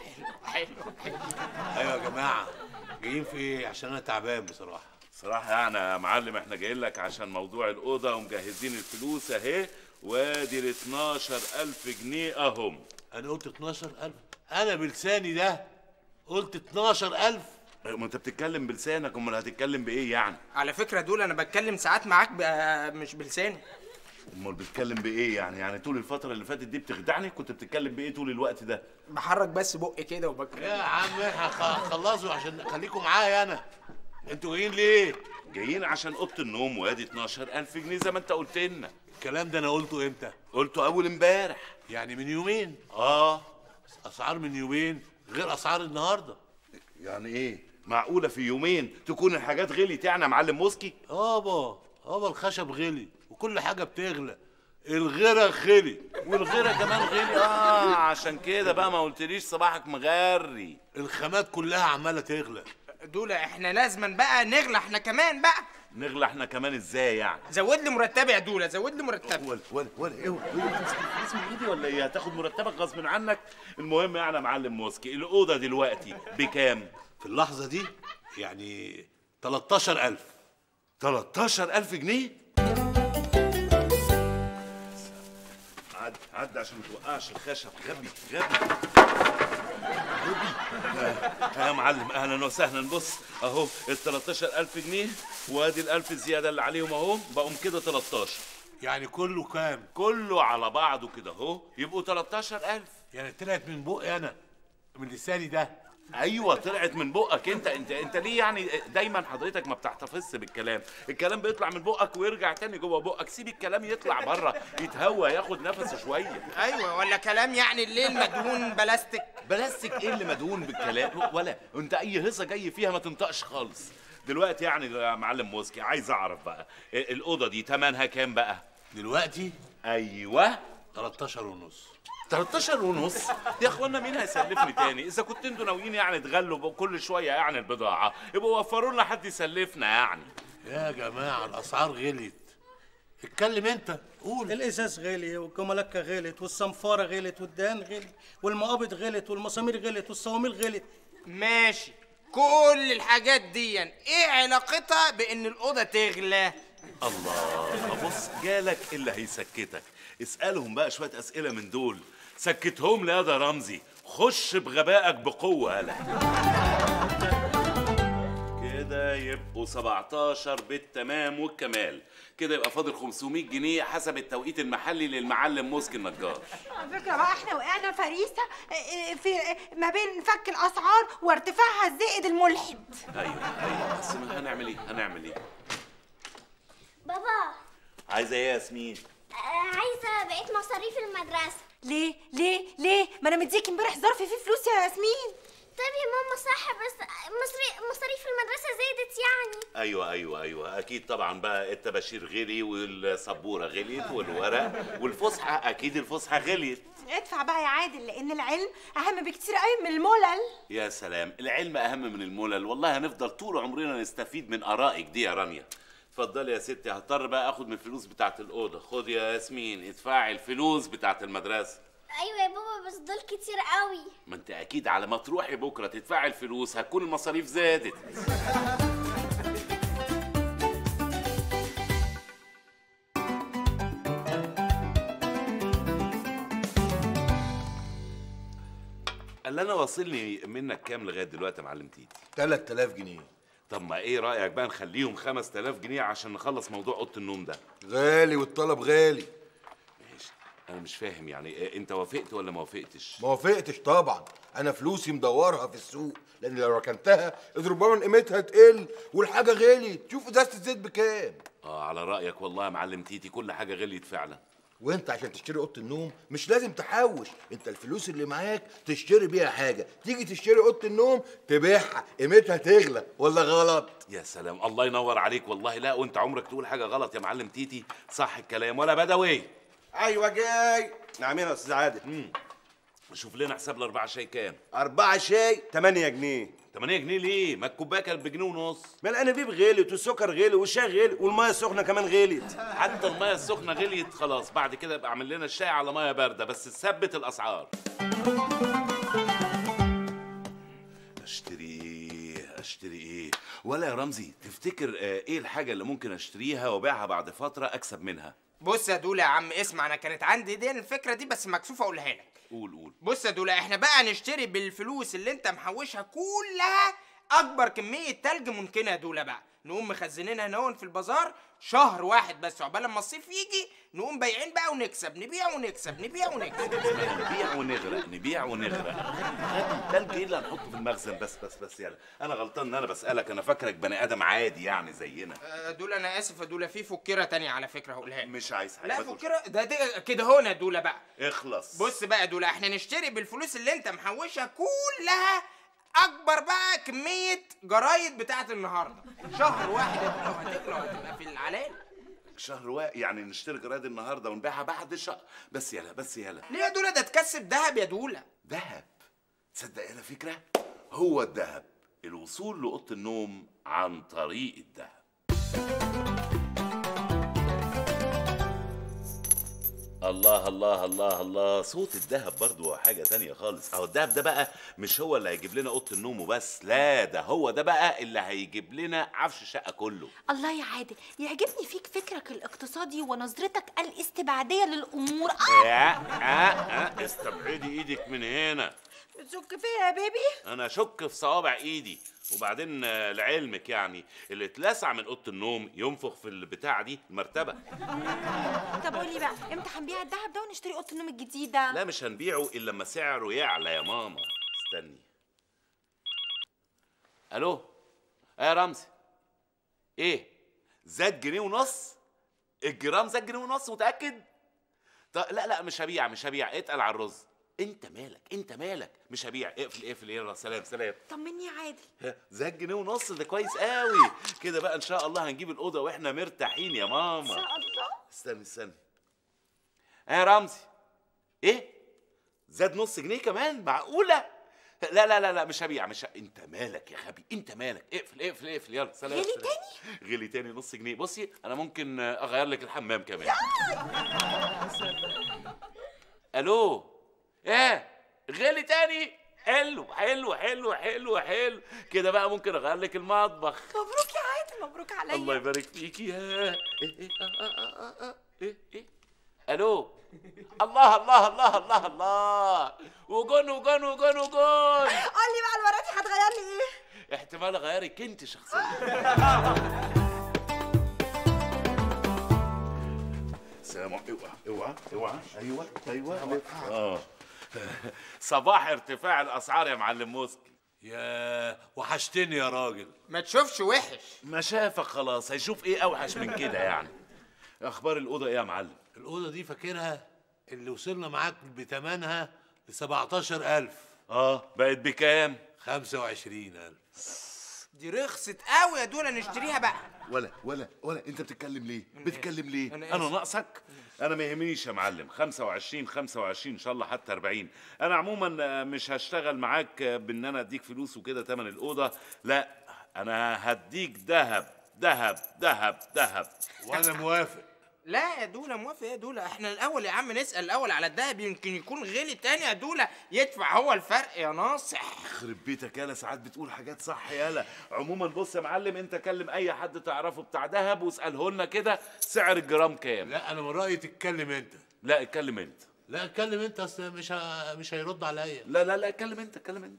ايوه يا جماعه جايين في ايه عشان انا تعبان بصراحه صراحة يعني يا معلم احنا جايين لك عشان موضوع الأوضة ومجهزين الفلوس أهي وادي ال 12000 جنيه أهم انا قلت 12000 انا بلساني ده قلت 12000 ما انت بتتكلم بلسانك امال هتتكلم بايه يعني على فكره دول انا بتكلم ساعات معاك بقى مش بلساني امال بتتكلم بايه يعني يعني طول الفتره اللي فاتت دي بتخدعني كنت بتتكلم بايه طول الوقت ده بحرك بس بقي كده وبك يا عم احنا خ- خلصوا عشان خليكم معايا انا انتوا جايين ليه جايين عشان اوضه النوم وادي 12000 جنيه زي ما انت قلت لنا الكلام ده انا قلته امتى قلته اول امبارح يعني من يومين اه اسعار من يومين غير اسعار النهارده يعني ايه معقوله في يومين تكون الحاجات غليت يعني يا معلم موسكي يابا يابا الخشب غلي وكل حاجه بتغلى الغيره غلي والغيره كمان غلي اه عشان كده بقى ما قلتليش صباحك مغري الخامات كلها عماله تغلى دول احنا لازما بقى نغلى احنا كمان بقى نغلى احنا كمان ازاي يعني زود لي مرتبي يا دوله زود لي مرتبي ولا ولا ولا ايه ولا تمسك الفلوس من ايدي ولا ايه هتاخد مرتبك غصب عنك المهم يعني يا معلم موسكي الاوضه دلوقتي بكام في اللحظه دي يعني 13000 13000 جنيه عد عد عشان ما توقعش الخشب غبي غبي غبي آه، يا معلم اهلا وسهلا بص اهو ال 13000 جنيه وادي ال 1000 زياده اللي عليهم اهو بقوا كده 13 يعني كله كام كله على بعضه كده اهو يبقوا 13000 يعني طلعت من بقي انا من لساني ده ايوه طلعت من بقك انت انت انت ليه يعني دايما حضرتك ما بتحتفظش بالكلام الكلام بيطلع من بقك ويرجع تاني جوه بقك سيب الكلام يطلع بره يتهوى ياخد نفسه شويه ايوه ولا كلام يعني الليل مدهون بلاستيك بلاستيك ايه اللي مدهون بالكلام ولا انت اي هصه جاي فيها ما تنطقش خالص دلوقتي يعني يا معلم موسكي عايز اعرف بقى ال- الاوضه دي تمنها كام بقى دلوقتي ايوه 13 ونص 13 ونص يا اخوانا مين هيسلفني تاني اذا كنت انتوا ناويين يعني تغلوا كل شويه يعني البضاعه يبقوا وفروا لنا حد يسلفنا يعني يا جماعه الاسعار غليت اتكلم انت قول الازاز غلي والجملكه غلت والصنفاره غلت والدهان غلي والمقابض غلت والمسامير غلت والصواميل غلت ماشي كل الحاجات دي ايه علاقتها بان الاوضه تغلى الله بص جالك اللي هيسكتك اسالهم بقى شويه اسئله من دول سكتهم لي يا ده رمزي خش بغبائك بقوه هلا كده يبقوا 17 بالتمام والكمال كده يبقى فاضل 500 جنيه حسب التوقيت المحلي للمعلم موسكي النجار على فكرة بقى احنا وقعنا فريسة اه، في اه، ما بين فك الأسعار وارتفاعها الزائد الملحد ايوه ايوه بس ما هنعمل ايه هنعمل ايه بابا عايزه ايه يا ياسمين آه، عايزه بقيت مصاريف المدرسه ليه ليه ليه ما انا مديك امبارح ظرف فيه فلوس يا ياسمين طيب يا ماما صح بس مصري مصاريف المدرسه زادت يعني ايوه ايوه ايوه اكيد طبعا بقى الطباشير غلي والسبوره غليت والورق والفسحه اكيد الفسحه غليت ادفع بقى يا عادل لأن العلم أهم بكتير قوي من الملل يا سلام العلم اهم من الملل والله هنفضل طول عمرنا نستفيد من ارائك دي يا رانيا اتفضلي يا ستي هضطر بقى اخد من الفلوس بتاعت الاوضه خد يا ياسمين ادفعي الفلوس بتاعت المدرسه ايوه يا بابا بس دول كتير قوي ما انت اكيد على ما تروحي بكره تدفعي الفلوس هتكون المصاريف زادت اللي انا واصلني منك كام لغايه دلوقتي يا معلم تيتي 3000 جنيه طب ما ايه رايك بقى نخليهم 5000 جنيه عشان نخلص موضوع اوضه النوم ده غالي والطلب غالي ماشي انا مش فاهم يعني إيه، انت وافقت ولا ما وافقتش ما وافقتش طبعا انا فلوسي مدورها في السوق لان لو ركنتها اذ ربما قيمتها تقل والحاجه غليت شوف ازازه الزيت بكام اه على رايك والله يا معلم تيتي كل حاجه غليت فعلا وانت عشان تشتري اوضه النوم مش لازم تحوش انت الفلوس اللي معاك تشتري بيها حاجه تيجي تشتري اوضه النوم تبيعها قيمتها تغلى ولا غلط يا سلام الله ينور عليك والله لا وانت عمرك تقول حاجه غلط يا معلم تيتي صح الكلام ولا بدوي ايوه جاي نعمين يا استاذ عادل شوف لنا حساب الاربعه شاي كام أربعة شاي 8 جنيه 8 جنيه ليه ما الكوبايه كانت بجنيه ونص ما الانابيب غلت والسكر غلي والشاي غلي والميه السخنه كمان غلت حتى الميه السخنه غليت خلاص بعد كده يبقى اعمل لنا الشاي على ميه بارده بس تثبت الاسعار اشتري ايه اشتري ايه ولا يا رمزي تفتكر آه، ايه الحاجه اللي ممكن اشتريها وابيعها بعد فتره اكسب منها بص يا دولا يا عم اسمع انا كانت عندي دي الفكره دي بس مكسوف اقولها لك قول قول بص يا دولا احنا بقى نشتري بالفلوس اللي انت محوشها كلها اكبر كميه تلج ممكنه يا دوله بقى نقوم مخزنينها هنا في البازار شهر واحد بس عقبال لما الصيف يجي نقوم بايعين بقى ونكسب نبيع ونكسب نبيع ونكسب نبيع ونغرق نبيع ونغرق تلج ايه اللي هنحطه في المخزن بس بس بس يلا انا غلطان ان انا بسالك انا فاكرك بني ادم عادي يعني زينا آه، دول انا اسف يا دوله في فكره تانية على فكره هقولها لك. مش عايز حاجه لا ما تقولش. فكره ده, ده كده هنا يا دوله بقى اخلص بص بقى يا دوله احنا نشتري بالفلوس اللي انت محوشها كلها اكبر بقى كميه جرايد بتاعت النهارده شهر واحد يا دوله وهتغلى وهتبقى في العلال شهر واحد يعني نشتري جرايد النهارده ونبيعها بعد شهر بس يلا بس يلا ليه يا دوله ده تكسب دهب يا دوله دهب تصدق انا فكره هو الدهب الوصول لاوضه النوم عن طريق الدهب الله الله الله الله صوت الدهب برضو حاجة تانية خالص اهو الدهب ده بقى مش هو اللي هيجيب لنا اوضه النوم وبس لا ده هو ده بقى اللي هيجيب لنا عفش الشقة كله الله يا عادل يعجبني فيك فكرك الاقتصادي ونظرتك الاستبعادية للأمور آه آه آه استبعدي ايدك من هنا بتشك فيا يا بيبي انا اشك في صوابع ايدي وبعدين آه، لعلمك يعني اللي اتلسع من اوضه النوم ينفخ في البتاعه دي المرتبه طب قولي بقى امتى هنبيع الدهب ده ونشتري اوضه النوم الجديده لا مش هنبيعه الا لما سعره يعلى يا ماما استني الو ايه يا رمزي ايه زاد جنيه ونص الجرام زاد جنيه ونص متاكد طب لا لا مش هبيع مش هبيع اتقل على الرز انت مالك انت مالك مش هبيع اقفل اقفل يلا سلام سلام طمني يا عادل زاد جنيه ونص ده كويس قوي كده بقى ان شاء الله هنجيب الاوضه واحنا مرتاحين يا ماما ان شاء الله استني استني ايه يا رمزي ايه زاد نص جنيه كمان معقوله لا لا لا لا مش هبيع مش ه... انت مالك يا غبي انت مالك اقفل اقفل اقفل يلا سلام غلي سلام. غلي تاني نص جنيه بصي انا ممكن آه، اغير لك الحمام كمان الو ايه غلي تاني حلو حلو حلو حلو حلو كده بقى ممكن اغير لك المطبخ مبروك يا عادل مبروك عليا الله يبارك فيكي يا ايه ايه آه آه آه آه ايه ايه الو الله الله الله الله الله وجون وجون وجون وجون قول لي بقى المره دي هتغير لي ايه احتمال اغيرك انت شخصيا سلام اوعى اوعى اوعى ايوه ايوه اه صباح ارتفاع الاسعار يا معلم موسكي يا وحشتني يا راجل ما تشوفش وحش ما شافك خلاص هيشوف ايه اوحش من كده يعني اخبار الاوضه ايه يا معلم الأوضة دي فاكرها اللي وصلنا معاك بتمنها ل 17000 اه بقت بكام 25000 دي رخصت قوي يا دوله نشتريها بقى ولا ولا ولا انت بتتكلم ليه بتتكلم ليه أنا انا آسف. ناقصك انا ما يهمنيش يا معلم 25 25 ان شاء الله حتى 40 انا عموما آه، مش هشتغل معاك آه، بان انا اديك فلوس وكده تمن الاوضه لا انا هديك ذهب ذهب ذهب ذهب وانا موافق لا يا دوله موافق يا دوله احنا الاول يا عم نسال الاول على الدهب يمكن يكون غلي تاني يا دوله يدفع هو الفرق يا ناصح يخرب بيتك يالا ساعات بتقول حاجات صح يالا عموما بص يا معلم انت كلم اي حد تعرفه بتاع ذهب واساله لنا كده سعر الجرام كام لا انا من رايي تتكلم انت لا اتكلم انت لا اتكلم انت اصل مش ه... مش هيرد عليا لا لا لا اتكلم انت اتكلم انت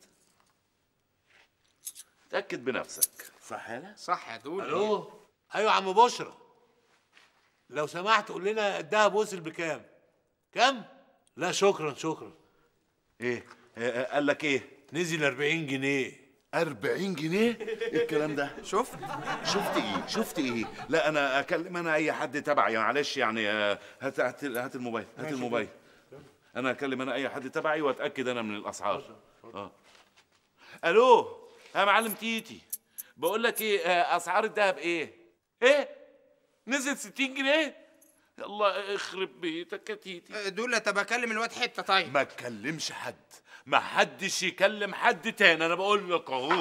تاكد بنفسك صح يالا صح يا دوله الو ايوه يا عم بشرى لو سمحت قول لنا الدهب وصل بكام كام لا شكرا شكرا ايه آه، آه، قال لك ايه نزل 40 جنيه 40 جنيه ايه الكلام ده شفت شفت ايه شفت ايه لا انا اكلم انا اي حد تبعي معلش يعني آه، هات هات هات الموبايل هات الموبايل انا اكلم انا اي حد تبعي واتاكد انا من الاسعار اه الو يا معلم تيتي بقول لك ايه آه، اسعار الذهب ايه ايه نزل 60 جنيه الله يخرب بيتك يا تيتي دوله طب اكلم الواد حته طيب ما تكلمش حد ما حدش يكلم حد تاني انا بقول لك اهو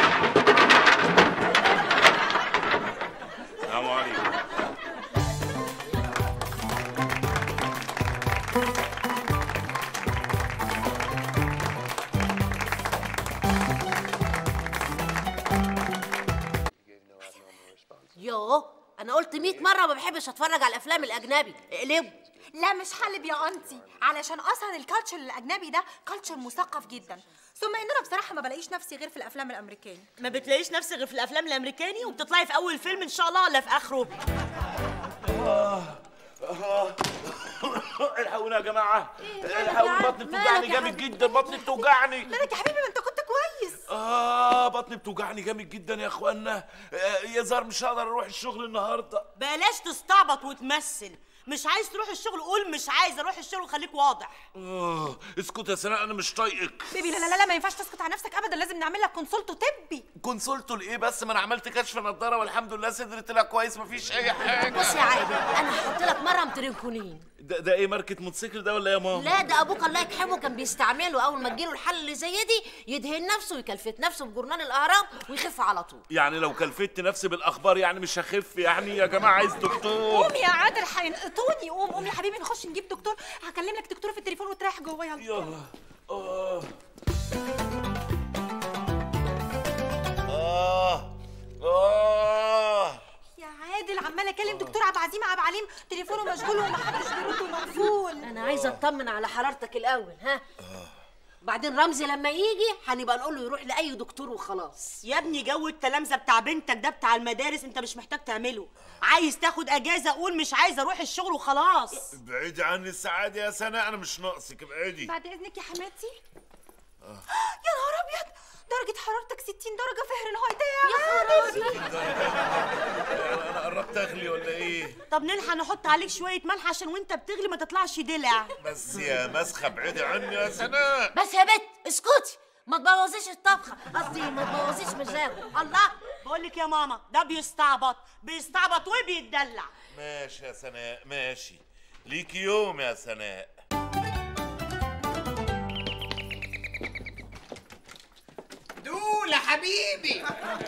السلام عليكم يوه انا قلت 100 مره الصفاره وما بحبش اتفرج على الافلام الاجنبي اقلبه لا مش حلب يا انتي علشان اصلا الكالتشر الاجنبي ده كالتشر مثقف جدا ثم ان انا بصراحه ما بلاقيش نفسي غير في الافلام الامريكاني ما بتلاقيش نفسك غير في الافلام الامريكاني وبتطلعي في اول فيلم ان شاء الله ولا في اخره الحقونا يا جماعه مالك الحقوني يا بطني عم؟ بتوجعني مالك يا جامد حبيبي؟ جدا بطني بتوجعني مالك يا حبيبي ما انت كنت كويس اه بطني بتوجعني جامد جدا يا اخوانا آه، يا زار مش هقدر اروح الشغل النهارده بلاش تستعبط وتمثل مش عايز تروح الشغل قول مش عايز اروح الشغل وخليك واضح اه اسكت يا سناء انا مش طايقك بيبي لا لا لا ما ينفعش تسكت على نفسك ابدا لازم نعمل لك كونسولت طبي كونسولته لايه بس ما انا عملت كشف نضاره والحمد لله صدري طلع كويس مفيش اي حاجه بص يا عادل انا هحط لك مرهم ترينكولين ده, ده ايه ماركه موتوسيكل ده ولا إيه يا ماما لا ده ابوك الله يرحمه كان بيستعمله اول ما تجيله الحل اللي زي دي يدهن نفسه ويكلفت نفسه بجرنان الاهرام ويخف على طول يعني لو كلفت نفسي بالاخبار يعني مش هخف يعني يا جماعه عايز دكتور قوم يا عادل هينقطوني قوم قوم يا حبيبي نخش نجيب دكتور هكلم لك دكتور في التليفون وتريح جوه يلا يلا اه اه اه يا عادل عمال اكلم دكتور عبد العزيم عبد العليم تليفونه مشغول ومحدش بيرد ومقفول انا عايزه اطمن على حرارتك الاول ها بعدين رمزي لما يجي هنبقى نقول له يروح لاي دكتور وخلاص يا ابني جو التلامذه بتاع بنتك ده بتاع المدارس انت مش محتاج تعمله عايز تاخد اجازه قول مش عايز اروح الشغل وخلاص ابعدي عني السعاده يا سناء انا مش ناقصك ابعدي بعد اذنك يا حماتي يا نهار ابيض درجة حرارتك 60 درجة فهرنهايت يا عادل انا قربت اغلي ولا ايه طب نلحق نحط عليك شويه ملح عشان وانت بتغلي ما تطلعش دلع بس يا مسخه ابعدي عني يا سناء بس يا بت اسكتي ما تبوظيش الطبخه قصدي ما تبوظيش مزاجه الله بقول لك يا ماما ده بيستعبط بيستعبط وبيتدلع ماشي يا سناء ماشي ليك يوم يا سناء دولة حبيبي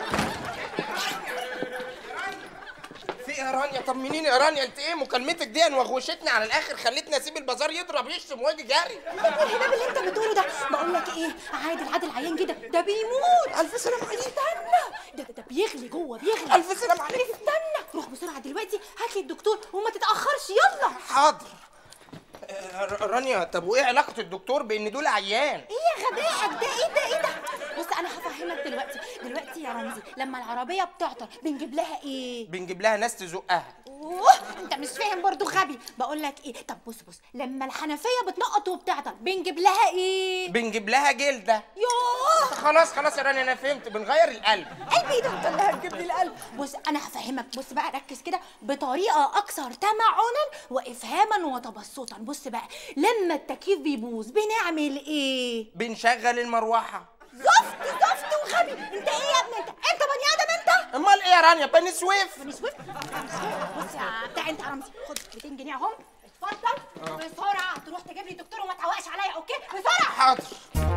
في ايه يا رانيا طمنيني يا رانيا انت ايه مكالمتك دي وغوشتني على الاخر خلتني اسيب البازار يضرب يشتم واجي جري الهباب اللي انت بتقوله ده بقول لك ايه عادل عادل عيان جدا ده بيموت الف سلام عليك استنى ده ده, ده بيغلي جوه بيغلي الف سلام عليك استنى روح بسرعه دلوقتي هات لي الدكتور وما تتاخرش يلا حاضر آه، ر- رانيا طب وايه علاقة الدكتور بان دول عيان؟ ايه يا غبائك ده ايه ده ايه ده بص انا هفهمك دلوقتي دلوقتي يا رمزي لما العربيه بتعطل بنجيب لها ايه بنجيب لها ناس تزقها اوه انت مش فاهم برضو غبي بقول لك ايه طب بص بص لما الحنفيه بتنقط وبتعطل بنجيب لها ايه بنجيب لها جلدة يوه خلاص خلاص يا رانيا انا فهمت بنغير القلب قلبي ده انت اللي هتجيب لي القلب بص انا هفهمك بص بقى ركز كده بطريقه اكثر تمعنا وافهاما وتبسطا بص بقى لما التكييف بيبوظ بنعمل ايه بنشغل المروحة زفت زفت وغبي انت ايه يا ابني انت انت بني ادم انت امال ايه يا رانيا بني سويف بني سويف بني سويف. بص يا بتاع انت يا رمزي خد 200 جنيه اهم اتفضل بسرعه تروح تجيب لي دكتور وما تعوقش عليا اوكي بسرعه حاضر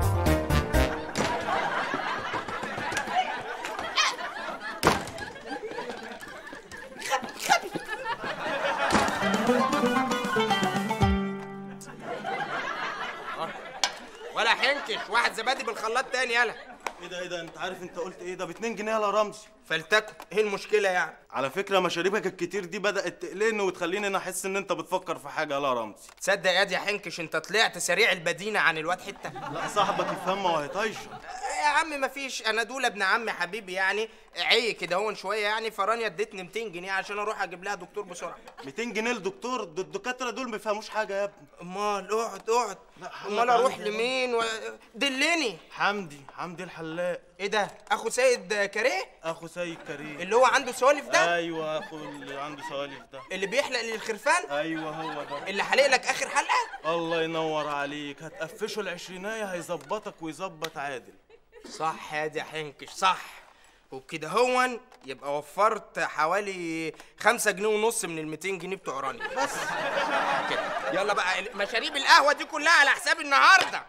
ولا حنكش واحد زبادي بالخلاط تاني يلا ايه ده ايه ده انت عارف انت قلت ايه ده ب 2 جنيه يا رمزي فلتكن ايه المشكله يعني على فكره مشاريبك الكتير دي بدات تقلقني وتخليني انا احس ان انت بتفكر في حاجه يا رمزي تصدق يا دي يا حنكش انت طلعت سريع البدينه عن الواد حته لا صاحبك يفهمها وهي طايشه يا عم مفيش انا دول ابن عمي حبيبي يعني عي كده هون شويه يعني فرانيا ادتني 200 جنيه عشان اروح اجيب لها دكتور بسرعه 200 جنيه لدكتور ده الدكاتره دول ما بيفهموش حاجه يا ابني امال اقعد اقعد حضرتك امال اروح عندي- لمين و... دلني حمدي حمدي الحلاق ايه ده اخو سيد كاريه اخو سيد كريم اللي هو عنده سوالف ده ايوه اخو اللي عنده سوالف ده اللي بيحلق للخرفان ايوه هو ده اللي حلق لك اخر حلقه الله ينور عليك هتقفشه العشرينايه هيظبطك ويظبط عادل صح يا دي حنكش صح وبكده هون يبقى وفرت حوالي خمسة جنيه ونص من ال 200 جنيه بتوع رانيا بس كده يلا بقى مشاريب القهوة دي كلها على حساب النهاردة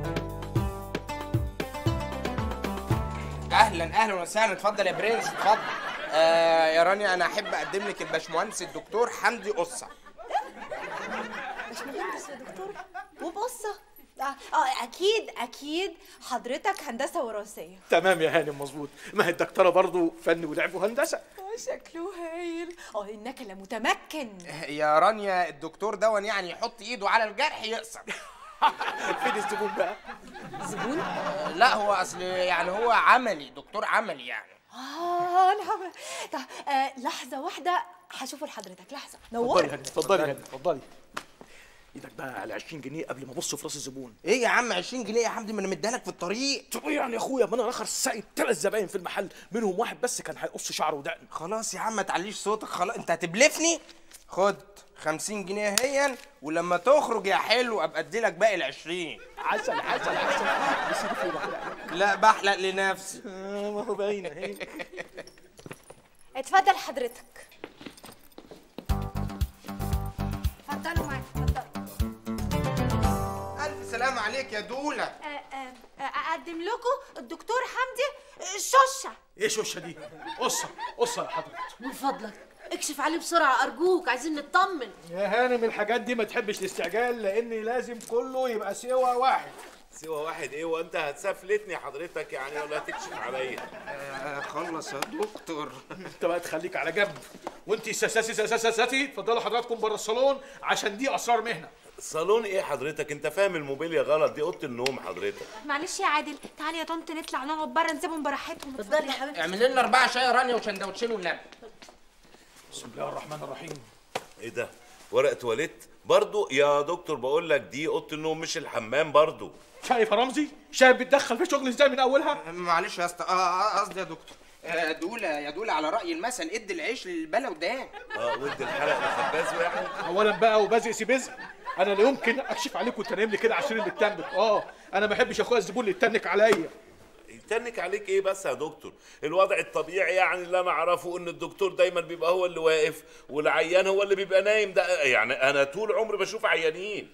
أهلا أهلا وسهلا اتفضل يا برنس اتفضل آه يا رانيا أنا أحب أقدم لك الباشمهندس الدكتور حمدي قصة باشمهندس يا دكتور وبصه اه آه، اكيد اكيد حضرتك هندسه وراثيه تمام يا هانم مظبوط ما هي الدكتوره برضه فن ولعب وهندسه شكله هايل اه انك لمتمكن يا رانيا الدكتور دون يعني يحط ايده على الجرح يقصر فين الزبون بقى؟ زبون؟ لا هو اصل يعني هو عملي دكتور عملي يعني اه الهبل طب آه لحظه واحده هشوفه لحضرتك لحظه اتفضلي نور يا هاني اتفضلي يا هاني اتفضلي ايدك بقى على 20 جنيه قبل ما ابص في راس الزبون ايه يا عم 20 جنيه يا حمدي ما انا مديها لك في الطريق طب ايه يعني يا اخويا ما انا الاخر سايب ثلاث زباين في المحل منهم واحد بس كان هيقص شعره ودقن خلاص يا عم ما تعليش صوتك خلاص انت هتبلفني خد 50 جنيه هي ولما تخرج يا حلو ابقى ادي لك باقي ال 20 عسل عسل عسل بس دي فين بقى؟ لا بحلق لنفسي ما هو باينه اهي اتفضل حضرتك اتفضلوا معايا اتفضلوا الف سلام عليك يا دوله آه، آه، آه، اقدم لكم الدكتور حمدي الشوشه ايه شوشه دي؟ قصه قصه يا حضرتك من فضلك اكشف عليه بسرعه ارجوك عايزين نطمن يا هانم الحاجات دي ما تحبش الاستعجال لان لازم كله يبقى سوا واحد سوى واحد ايه وانت هتسفلتني حضرتك يعني ولا هتكشف عليا خلص يا دكتور انت بقى تخليك على جنب وانت ساساسي ساساسي ساسي اتفضلوا حضراتكم بره الصالون عشان دي اسرار مهنه صالون ايه حضرتك انت فاهم الموبيليا غلط دي اوضه النوم حضرتك معلش يا عادل تعالي يا طنط نطلع نقعد بره نسيبهم براحتهم اتفضلي يا حبيبتي اعمل لنا اربعه شاي رانيا وسندوتشين والنبي بسم الله الرحمن الرحيم ايه ده ورقه تواليت برضو يا دكتور بقول لك دي اوضه النوم مش الحمام برضو شايف يا رمزي شايف بتدخل في شغل ازاي من اولها معلش يا اسطى اه آه، قصدي يا دكتور آه، دولة يا دولة على رأي المثل ادي العيش للبلا ودان اه ودي الحلق لخبازه يعني اولا بقى وبزق سي بزق انا لا يمكن اكشف عليك وتنام لي كده عشان اللي تتنك اه انا ما بحبش اخويا الزبون اللي يتنك عليا يتنك عليك ايه بس يا دكتور الوضع الطبيعي يعني اللي انا اعرفه ان الدكتور دايما بيبقى هو اللي واقف والعيان هو اللي بيبقى نايم ده يعني انا طول عمري بشوف عيانين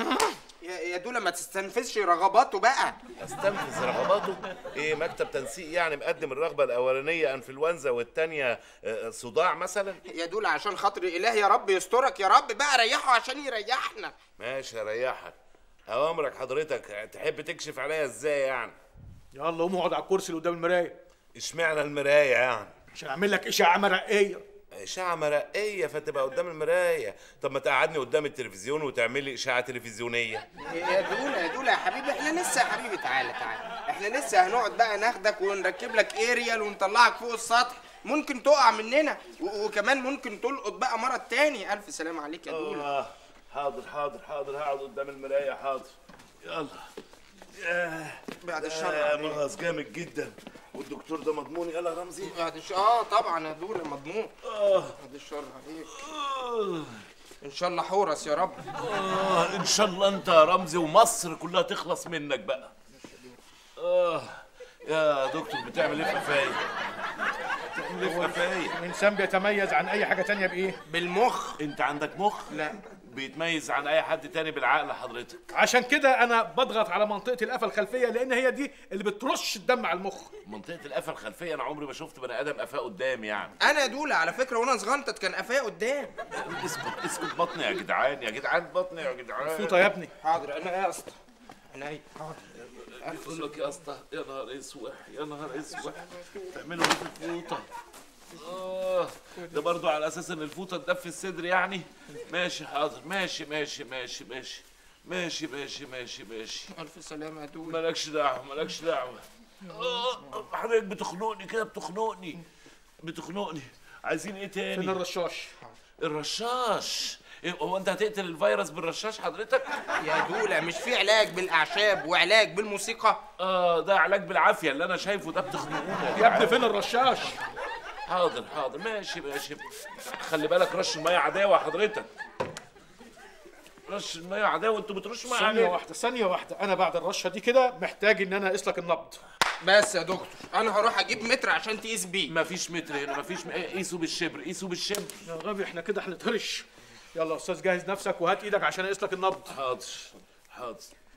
يا يا دولة ما تستنفذش رغباته بقى استنفذ رغباته ايه مكتب تنسيق يعني مقدم الرغبه الاولانيه انفلونزا والثانيه صداع مثلا يا دولة عشان خاطر الاله يا رب يسترك يا رب بقى ريحه عشان يريحنا ماشي اريحك اوامرك حضرتك تحب تكشف عليا ازاي يعني يلا قوم اقعد على الكرسي اللي قدام المرايه اشمعنى المرايه يعني عشان اعمل لك اشعه مرقيه اشعه مرقيه فتبقى قدام المرايه طب ما تقعدني قدام التلفزيون وتعمل لي اشعه تلفزيونيه يا دولة يا دولة يا حبيبي احنا لسه يا حبيبي تعالى تعالى احنا لسه هنقعد بقى ناخدك ونركب لك اريال ونطلعك فوق السطح ممكن تقع مننا و- وكمان ممكن تلقط بقى مرض تاني الف سلام عليك يا دولة آه حاضر حاضر حاضر هقعد قدام المرايه حاضر يلا ياه بعد الشر آه، عليك. مغص جامد جدا والدكتور ده مضمون يلا يا رمزي بعد الشر اه طبعا يا دولة مضمون اه بعد الشر عليك ان شاء الله حورس يا رب آه ان شاء الله انت يا رمزي ومصر كلها تخلص منك بقى اه يا دكتور بتعمل ايه في قفايا بتعمل ايه في قفايا الانسان بيتميز عن اي حاجه تانية بايه بالمخ انت عندك مخ لا بيتميز عن اي حد تاني بالعقل حضرتك عشان كده انا بضغط على منطقه القفا الخلفيه لان هي دي اللي بترش الدم على المخ منطقه القفا الخلفيه انا عمري ما شفت بني ادم قفاه قدام يعني انا يا دولة على فكرة وانا صغنطت كان قفايا قدام اسكت اسكت بطني يا جدعان يا جدعان بطني يا جدعان فوطه يا ابني حاضر انا يا اسطى عينيا حاضر بقول لك يا اسطى يا نهار اسود يا نهار اسود تعملوا ايه في الفوطه اه ده برضو على اساس ان الفوطه تدفي الصدر يعني ماشي حاضر ماشي ماشي ماشي ماشي ماشي ماشي ماشي ماشي الف سلامة يا دولة مالكش دعوه مالكش دعوه آه، حضرتك بتخنقني كده بتخنقني بتخنقني عايزين ايه تاني فين الرشاش الرشاش إيه، هو انت هتقتل الفيروس بالرشاش حضرتك يا دولة مش في علاج بالاعشاب وعلاج بالموسيقى اه ده علاج بالعافيه اللي انا شايفه ده بتخنقونا يا ابني فين الرشاش حاضر حاضر ماشي ماشي خلي بالك رش الميه عداوه حضرتك رش الميه عداوه انتوا بترشوا ميه ثانيه عداوه واحده ثانيه واحده انا بعد الرشه دي كده محتاج ان انا اقيس لك النبض بس يا دكتور انا هروح اجيب متر عشان تقيس بيه مفيش متر هنا مفيش م... إيه، قيسوا بالشبر قيسوا بالشبر يا غبي احنا كده هنتهرش يلا يا استاذ جهز نفسك وهات ايدك عشان اقيس لك النبض حاضر حاضر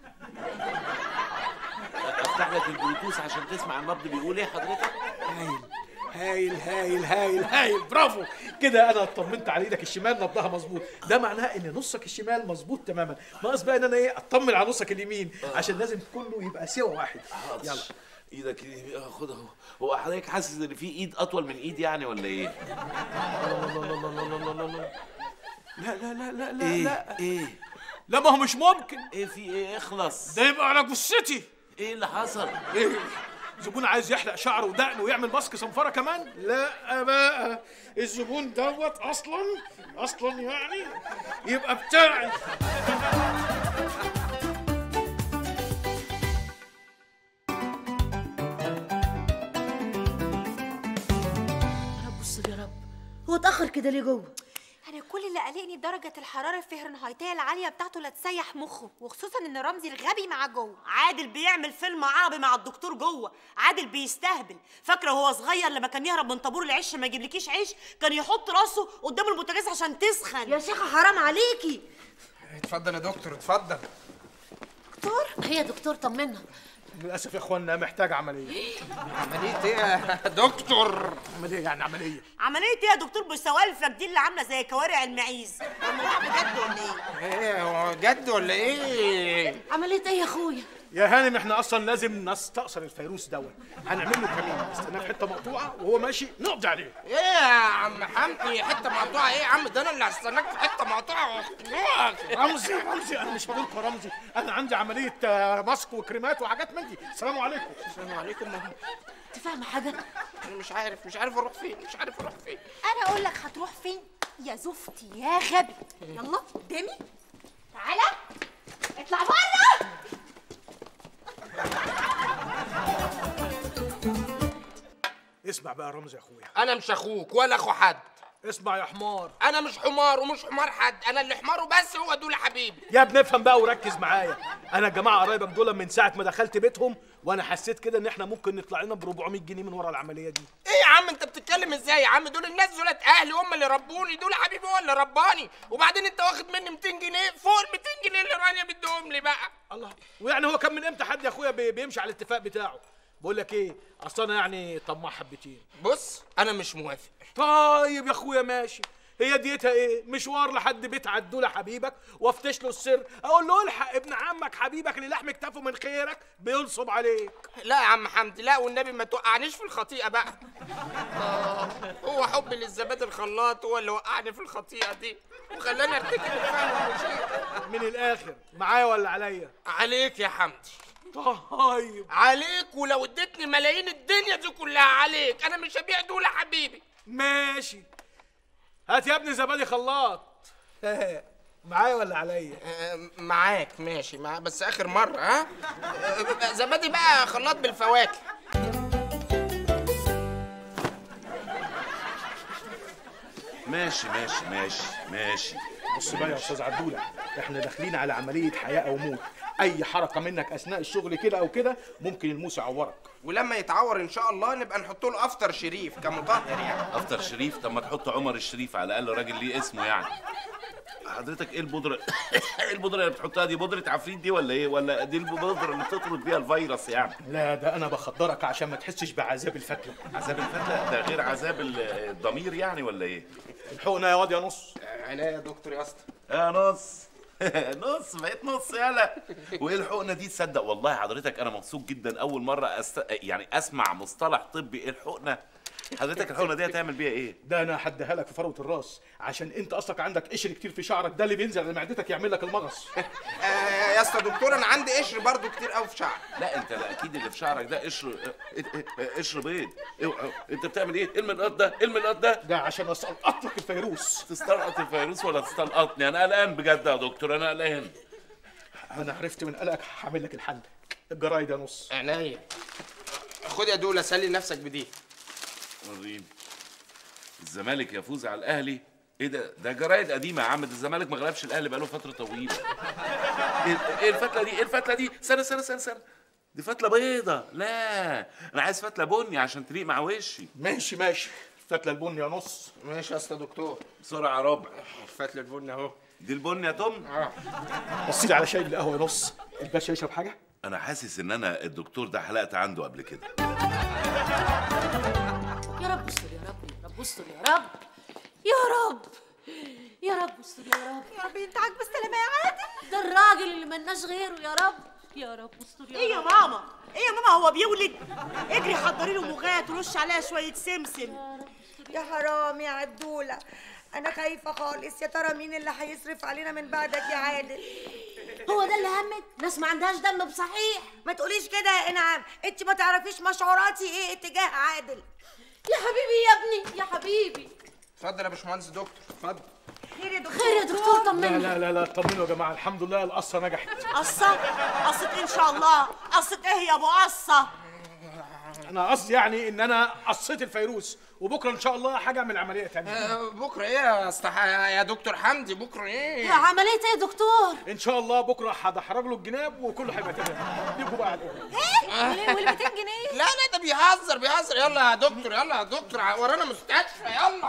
افتح لك البلوتوث عشان تسمع النبض بيقول ايه حضرتك هايل هايل هايل هايل هايل برافو كده انا اطمنت على ايدك الشمال نبضها مظبوط ده معناها ان نصك الشمال مظبوط تماما ناقص بقى ان انا ايه اطمن على نصك اليمين عشان لازم كله يبقى سوا واحد يلا ايدك دي خد اهو هو حضرتك حاسس ان في ايد اطول من ايد يعني ولا ايه؟ لا لا لا لا لا ايه لا ايه لا ما هو مش ممكن ايه في ايه اخلص ده يبقى على جثتي ايه اللي حصل؟ ايه زبون عايز يحلق شعره ودقنه ويعمل ماسك صنفره كمان لا بقى الزبون دوت اصلا اصلا يعني يبقى بتاعي يا رب استر يا رب هو اتاخر كده ليه جوه انا كل اللي قلقني درجه الحراره الفهرنهايتيه العاليه بتاعته لا تسيح مخه وخصوصا ان رمزي الغبي مع جوه عادل بيعمل فيلم عربي مع الدكتور جوه عادل بيستهبل فاكره وهو صغير لما كان يهرب من طابور العيش ما يجيبلكيش عيش كان يحط راسه قدام البوتاجاز عشان تسخن يا شيخه حرام عليكي اتفضل يا دكتور اتفضل دكتور هي دكتور طمنا للاسف يا اخوانا محتاج عمليه عمليه ايه يا دكتور عمليه يعني عمليه عمليه ايه يا دكتور بسوالفك دي اللي عامله زي كوارع المعيز هو الموضوع بجد ولا ايه ايه هو جد ولا ايه عمليه ايه يا اخويا يا هانم احنا اصلا لازم نستأصل الفيروس دوت هنعمل له كمين نستناه في حته مقطوعه وهو ماشي نقضي عليه ايه يا عم حمدي حته مقطوعه ايه يا عم ده انا اللي هستناك في حته مقطوعه واخنقك رمزي رمزي انا مش بقولكوا رمزي انا عندي عمليه آه، ماسك وكريمات وحاجات من دي السلام عليكم السلام عليكم انت فاهمه حاجه انا مش عارف مش عارف اروح فين مش عارف اروح فين انا اقول لك هتروح فين يا زفتي يا غبي يلا قدامي تعالى اطلع بره اسمع بقى يا رمزي يا اخويا انا مش اخوك ولا اخو حد اسمع يا حمار انا مش حمار ومش حمار حد انا اللي حماره بس هو دول حبيبي يا ابني افهم بقى وركز معايا انا الجماعه قرايبك دول من ساعه ما دخلت بيتهم وانا حسيت كده ان احنا ممكن نطلع لنا ب 400 جنيه من ورا العمليه دي ايه يا عم انت بتتكلم ازاي يا عم دول الناس دولت اهلي هم اللي ربوني دول حبيبي هو اللي رباني وبعدين انت واخد مني 200 جنيه فوق ال 200 جنيه اللي رانيا بدهم لي بقى الله ويعني هو كان من امتى حد يا اخويا بي- بيمشي على الاتفاق بتاعه بقول لك ايه اصل انا يعني طماع حبتين بص انا مش موافق طيب يا اخويا ماشي هي ديتها ايه مشوار لحد بيت عدوله حبيبك وافتش له السر اقول له الحق ابن عمك حبيبك اللي لحم كتافه من خيرك بينصب عليك لا يا عم حمدي لا والنبي ما توقعنيش في الخطيئه بقى آه، هو حبي للزبادي الخلاط هو اللي وقعني في الخطيئه دي وخلاني ارتكب الفهم والمشكله من الاخر معايا ولا عليا عليك يا حمدي طيب عليك ولو اديتني ملايين الدنيا دي كلها عليك انا مش هبيع دول يا حبيبي ماشي هات يا ابني زبادي خلاط معايا ولا عليا آه، معاك ماشي مع بس اخر مره ها آه، زبادي بقى خلاط بالفواكه ماشي ماشي ماشي ماشي بص بقى يا استاذ عدوله احنا داخلين على عمليه حياه او موت اي حركه منك اثناء الشغل كده او كده ممكن الموس يعورك ولما يتعور ان شاء الله نبقى نحط له افطر شريف كمطهر يعني افطر شريف طب ما تحط عمر الشريف على الاقل راجل ليه اسمه يعني حضرتك ايه البودره ايه البودره اللي بتحطها دي بودره عفريت دي ولا ايه ولا دي البودره اللي بتطرد بيها الفيروس يعني لا ده انا بخدرك عشان ما تحسش بعذاب الفتله عذاب الفتله ده غير عذاب ال- الضمير يعني ولا ايه الحقنا يا واد يا نص عينيا يا دكتور يا اسطى يا نص نص بقيت نص يالا وايه الحقنه دي تصدق والله حضرتك انا مبسوط جدا اول مره أست... يعني اسمع مصطلح طبي ايه الحقنه حضرتك الحقنه دي هتعمل بيها ايه ده انا هديها لك في فروه الراس عشان انت اصلك عندك قشر كتير في شعرك ده اللي بينزل على معدتك يعمل لك المغص آه، يا اسطى دكتور انا عندي قشر برضو كتير قوي في شعري لا انت لا اكيد اللي في شعرك ده قشر قشر بيض اوعى. انت بتعمل ايه ايه المنقط ده ايه المنقط ده ده عشان اسقط لك الفيروس تستلقط الفيروس ولا تستلقطني انا قلقان بجد يا دكتور انا قلقان انا عرفت من قلقك هعمل لك الحل الجرايد يا نص عينيا خد يا دولا سلي نفسك بدي وريني الزمالك يفوز على الاهلي ايه ده ده جرايد قديمه يا عم ده الزمالك ما غلبش الاهلي بقاله فتره طويله ايه إيه الفتله دي ايه الفتله دي سنه سنه سنه سنه دي فتله بيضه لا انا عايز فتله بني عشان تليق مع وشي ماشي ماشي فتله البن يا نص ماشي يا اسطى دكتور بسرعه يا ربع فتله البن اهو دي البن يا توم اه بصي لي على شاي القهوه يا نص الباشا يشرب حاجه انا حاسس ان انا الدكتور ده حلقت عنده قبل كده يا رب استر يا رب يا رب استر يا رب يا رب يا رب استر يا رب يا رب ينتعك بالسلامه يا عادل ده الراجل اللي ملناش غيره يا رب يا رب استر ايه يا ماما ايه يا ماما هو بيولد اجري حضري له مغات ورش عليها شويه سمسم يا حرام يا عدولة أنا خايفة خالص يا ترى مين اللي هيصرف علينا من بعدك يا عادل هو ده اللي همك ناس ما عندهاش دم بصحيح ما تقوليش كده يا إنعام أنت ما تعرفيش مشعوراتي إيه اتجاه عادل يا حبيبي يا ابني يا حبيبي اتفضل يا باشمهندس دكتور اتفضل خير يا دكتور خير يا دكتور لا طمني لا لا لا طمنوا يا جماعه الحمد لله القصه نجحت قصه قصه إيه ان شاء الله قصه ايه يا ابو قصه انا قصدي يعني ان انا قصيت الفيروس وبكره ان شاء الله حاجه من العمليه تانية آه، بكره ايه يا استح... يا دكتور حمدي بكره ايه عمليه ايه يا دكتور ان شاء الله بكره هدحرج له الجناب وكله هيبقى تمام نيجوا بقى على الاول وال 200 جنيه لا لا ده بيهزر بيهزر يلا يا دكتور يلا يا دكتور ورانا مستشفى يلا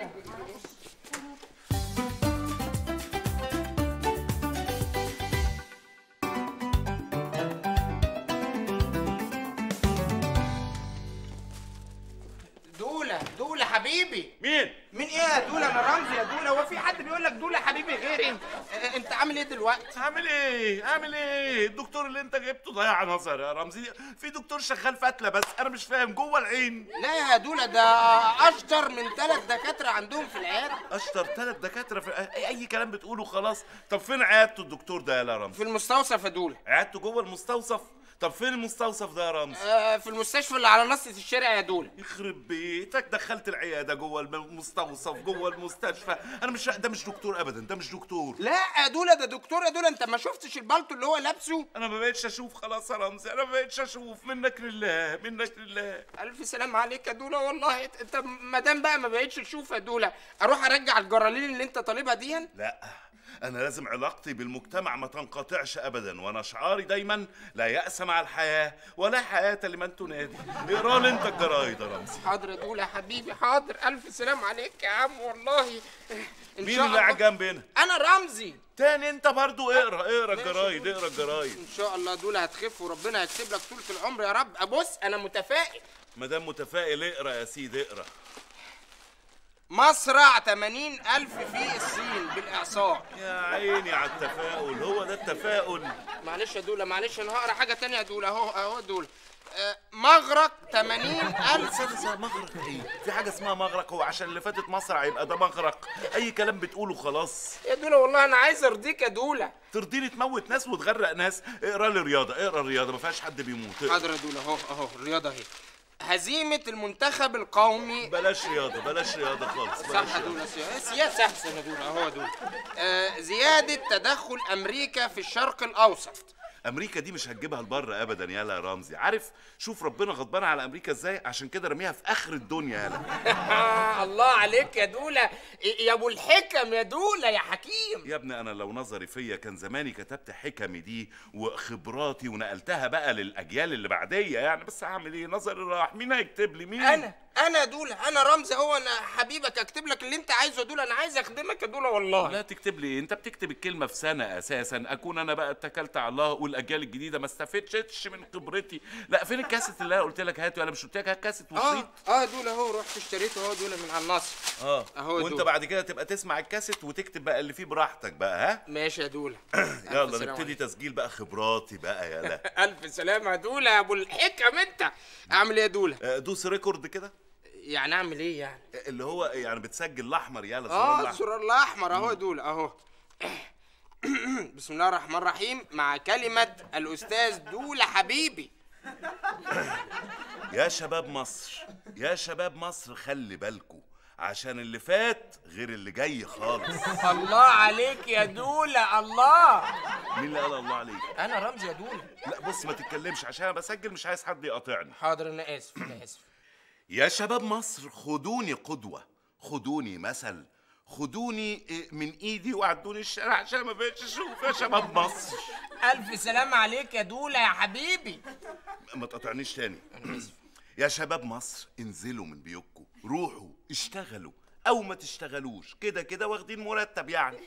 دولة دولة حبيبي مين؟ مين ايه يا دولة انا رمزي يا دولة هو في حد بيقول لك دولة حبيبي غيري آه، انت عامل ايه دلوقتي؟ عامل ايه؟ عامل ايه؟ الدكتور اللي انت جبته ضيع نظر يا رمزي في دكتور شغال فتله بس انا مش فاهم جوه العين لا يا دولة ده اشطر من ثلاث دكاترة عندهم في العيادة اشطر ثلاث دكاتره في اي أي كلام بتقوله خلاص طب فين عيادته الدكتور ده يا رمزي في المستوصف يا دولة عيادته جوه المستوصف طب فين المستوصف ده يا رمزي آه، في المستشفى اللي على نصة الشارع يا دولة يخرب بيتك دخلت العياده جوه المستوصف جوه المستشفى انا مش ده مش دكتور ابدا ده مش دكتور لا يا دولة ده دكتور يا دولة انت ما شفتش البلطو اللي هو لابسه انا ما بقتش اشوف خلاص يا رمزي انا ما بقتش اشوف منك لله منك لله الف سلام عليك يا دولة والله انت- انت ما دام بقى ما بقتش تشوف يا دولة اروح ارجع الجرالين اللي انت طالبها دي لا انا لازم علاقتي بالمجتمع ما تنقطعش ابدا وانا شعاري دايما لا يأس مع الحياه ولا حياه لمن تنادي اقرا لي انت الجرايد يا رمزي حاضر يا دولة يا حبيبي حاضر الف سلام عليك يا عم والله إن مين شاء اللي قاعد الله- جنبي هنا انا رمزي تاني انت برضو اقرا اقرا ماشي. الجرايد اقرا الجرايد ان شاء الله دولة هتخف وربنا هيكتب لك طولة العمر يا رب ابص انا متفائل ما دام متفائل اقرا يا سيدي اقرا مصرع 80 ألف في الصين بالإعصار يا عيني على التفاؤل هو ده التفاؤل معلش يا دولة معلش أنا هقرا حاجة تانية يا دولة أهو أهو دولة آه، مغرق 80 ألف استنى مغرق ايه في حاجه اسمها مغرق هو عشان اللي فاتت مصرع يبقى ده مغرق اي كلام بتقوله خلاص يا دولة والله أنا عايز أرضيك يا دولة ترضيني تموت ناس وتغرق ناس اقرا لي رياضه اقرا الرياضه ما فيهاش حد بيموت اقرا. حاضر يا دولة أهو أهو الرياضة أهي هزيمة المنتخب القومي بلاش رياضه بلاش رياضه خالص صح بلاش يا رياضة. دولة سيا- سياسة أحسن يا دولة أهو يا دولة آه، زيادة تدخل أمريكا في الشرق الأوسط امريكا دي مش هتجيبها لبره ابدا يالا يا رمزي عارف شوف ربنا غضبان على امريكا ازاي عشان كده رميها في اخر الدنيا يالا الله عليك يا دولة يا أبو الحكم يا دولة يا حكيم يا ابني انا لو نظري فيا كان زماني كتبت حكمي دي وخبراتي ونقلتها بقى للاجيال اللي بعديه يعني بس هعمل ايه نظري راح مين هيكتب لي مين انا انا دولة انا رمزي هو انا حبيبك اكتب لك اللي انت عايزه يا دولة انا عايز اخدمك يا دولة والله لا تكتب لي إيه؟ انت بتكتب الكلمه في سنه اساسا اكون انا بقى اتكلت على الله والاجيال الجديده ما استفدتش من خبرتي لا فين الكاسيت اللي انا قلت لك هاته انا مش قلت لك هات كاسيت وشريط اه اه دولة اهو رحت اشتريته اهو دولة من على النصر اه أهو وانت دول. بعد كده تبقى تسمع الكاسيت وتكتب بقى اللي فيه براحتك بقى ها ماشي يا دولة يلا سلام نبتدي تسجيل بقى خبراتي بقى يلا الف سلامة يا دولة يا ابو الحكم انت اعمل ايه يا دولة آه، دوس ريكورد كده يعني اعمل ايه يعني اللي هو يعني بتسجل الاحمر يلا الزرار اه الأحمر. الزرار الاحمر اهو يا دولة اهو بسم الله الرحمن الرحيم مع كلمة الأستاذ دولة حبيبي يا شباب مصر يا شباب مصر خلي بالكوا عشان اللي فات غير اللي جاي خالص الله عليك يا دولة الله مين اللي قال الله عليك أنا رمزي يا دولة لا بص ما تتكلمش عشان انا بسجل مش عايز حد يقاطعني حاضر أنا آسف أنا آسف يا شباب مصر خدوني قدوة خدوني مثل خدوني إيه، من ايدي وعدوني الشارع عشان ما بقتش اشوف يا شباب مصر ألف سلام عليك يا دولة يا حبيبي ما تقاطعنيش تاني يا شباب مصر انزلوا من بيوتكم روحوا اشتغلوا او ما تشتغلوش كده كده واخدين مرتب يعني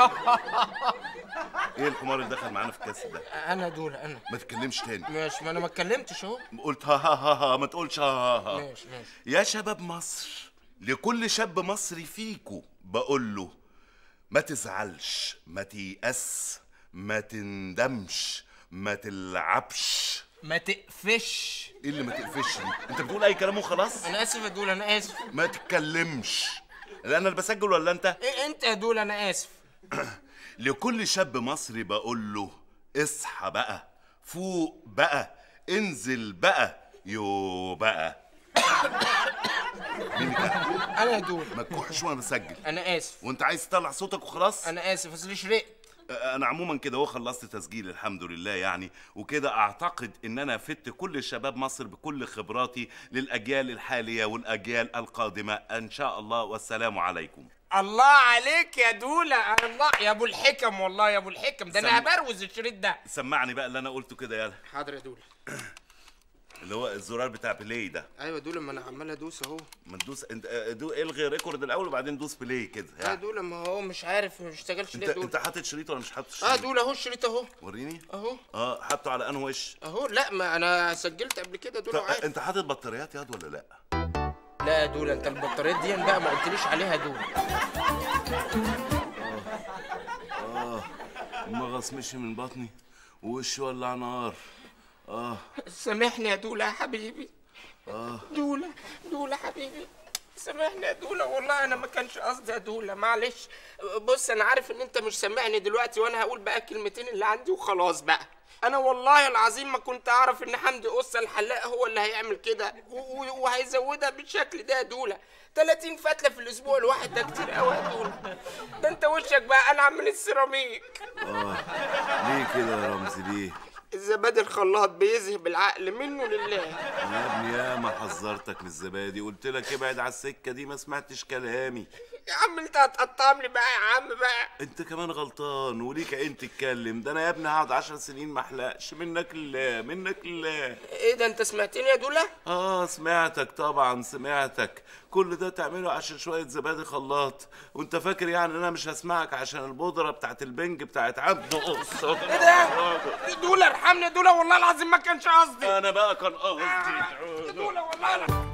ايه الحمار اللي دخل معانا في الكاس ده أنا دولة أنا ما تتكلمش تاني ماشي ما أنا ما اتكلمتش أهو قلت ها ها ها ها ما تقولش ها ها ها ماشي ماشي يا شباب مصر لكل شاب مصري فيكو بقول له ما تزعلش ما تيأس ما تندمش ما تلعبش ما تقفش ايه اللي ما تقفش دي انت بتقول اي كلام وخلاص انا اسف يا دول انا اسف ما تتكلمش لا انا اللي بسجل ولا انت إيه انت يا دول انا اسف لكل شاب مصري بقول له اصحى بقى فوق بقى انزل بقى يو بقى مين ده؟ انا يا دول ما تكحش وانا بسجل انا اسف وانت عايز تطلع صوتك وخلاص انا اسف اصل شرقت انا عموما كده اهو خلصت تسجيل الحمد لله يعني وكده اعتقد ان انا فدت كل شباب مصر بكل خبراتي للاجيال الحاليه والاجيال القادمه ان شاء الله والسلام عليكم الله عليك يا دولة الله يا ابو الحكم والله يا ابو الحكم ده انا سم- هبروز الشريط ده سمعني بقى اللي انا قلته كده يلا حاضر يا دولة اللي هو الزرار بتاع بلاي ده ايوه يا دولة ما انا عمال ادوس اهو ما تدوس انت اه، دو الغي ريكورد الاول وبعدين دوس بلاي كده يا يعني. دولة ما هو مش عارف ما اشتغلش انت ليه دولة انت حاطط شريط ولا مش حاطط اه شريط دولة اهو الشريط اهو وريني اهو اه حاطه على انه وش اهو لا ما انا سجلت قبل كده طب دولة وعارف انت حاطط بطاريات ياض ولا لا لا يا دولة انت البطاريات دي بقى ما قلتليش عليها يا دولة اه المغص مشي من بطني ووشي ولع نار اه سامحني يا دولة يا حبيبي اه دولة دولة حبيبي سامحني يا دولة والله أنا ما كانش قصدي يا دولة معلش بص أنا عارف إن أنت مش سامعني دلوقتي وأنا هقول بقى الكلمتين اللي عندي وخلاص بقى أنا والله العظيم ما كنت أعرف إن حمدي قصة الحلاق هو اللي هيعمل كده و- و- وهيزودها بالشكل ده يا دولة 30 فتلة في الأسبوع الواحد ده كتير قوي يا دولة ده أنت وشك بقى أنعم من السيراميك اه ليه كده يا رمزي ليه الزبادي الخلاط بيذهب العقل منه لله يا ابني يا ما حذرتك من الزبادي قلت لك ابعد على السكه دي ما سمعتش كلامي يا عم أنت هتقطعني بقى يا عم بقى انت كمان غلطان وليك عين تتكلم ده انا يا ابني هقعد عشر سنين ما احلقش منك لله منك لله ايه ده انت سمعتني يا دولا اه سمعتك طبعا سمعتك كل ده تعمله عشان شويه زبادي خلاط وانت فاكر يعني ان انا مش هسمعك عشان البودره بتاعت البنج بتاعت عبد قصه ايه ده دولا ارحمني يا دولا والله العظيم ما كانش قصدي انا بقى كان قصدي دولا والله العظيم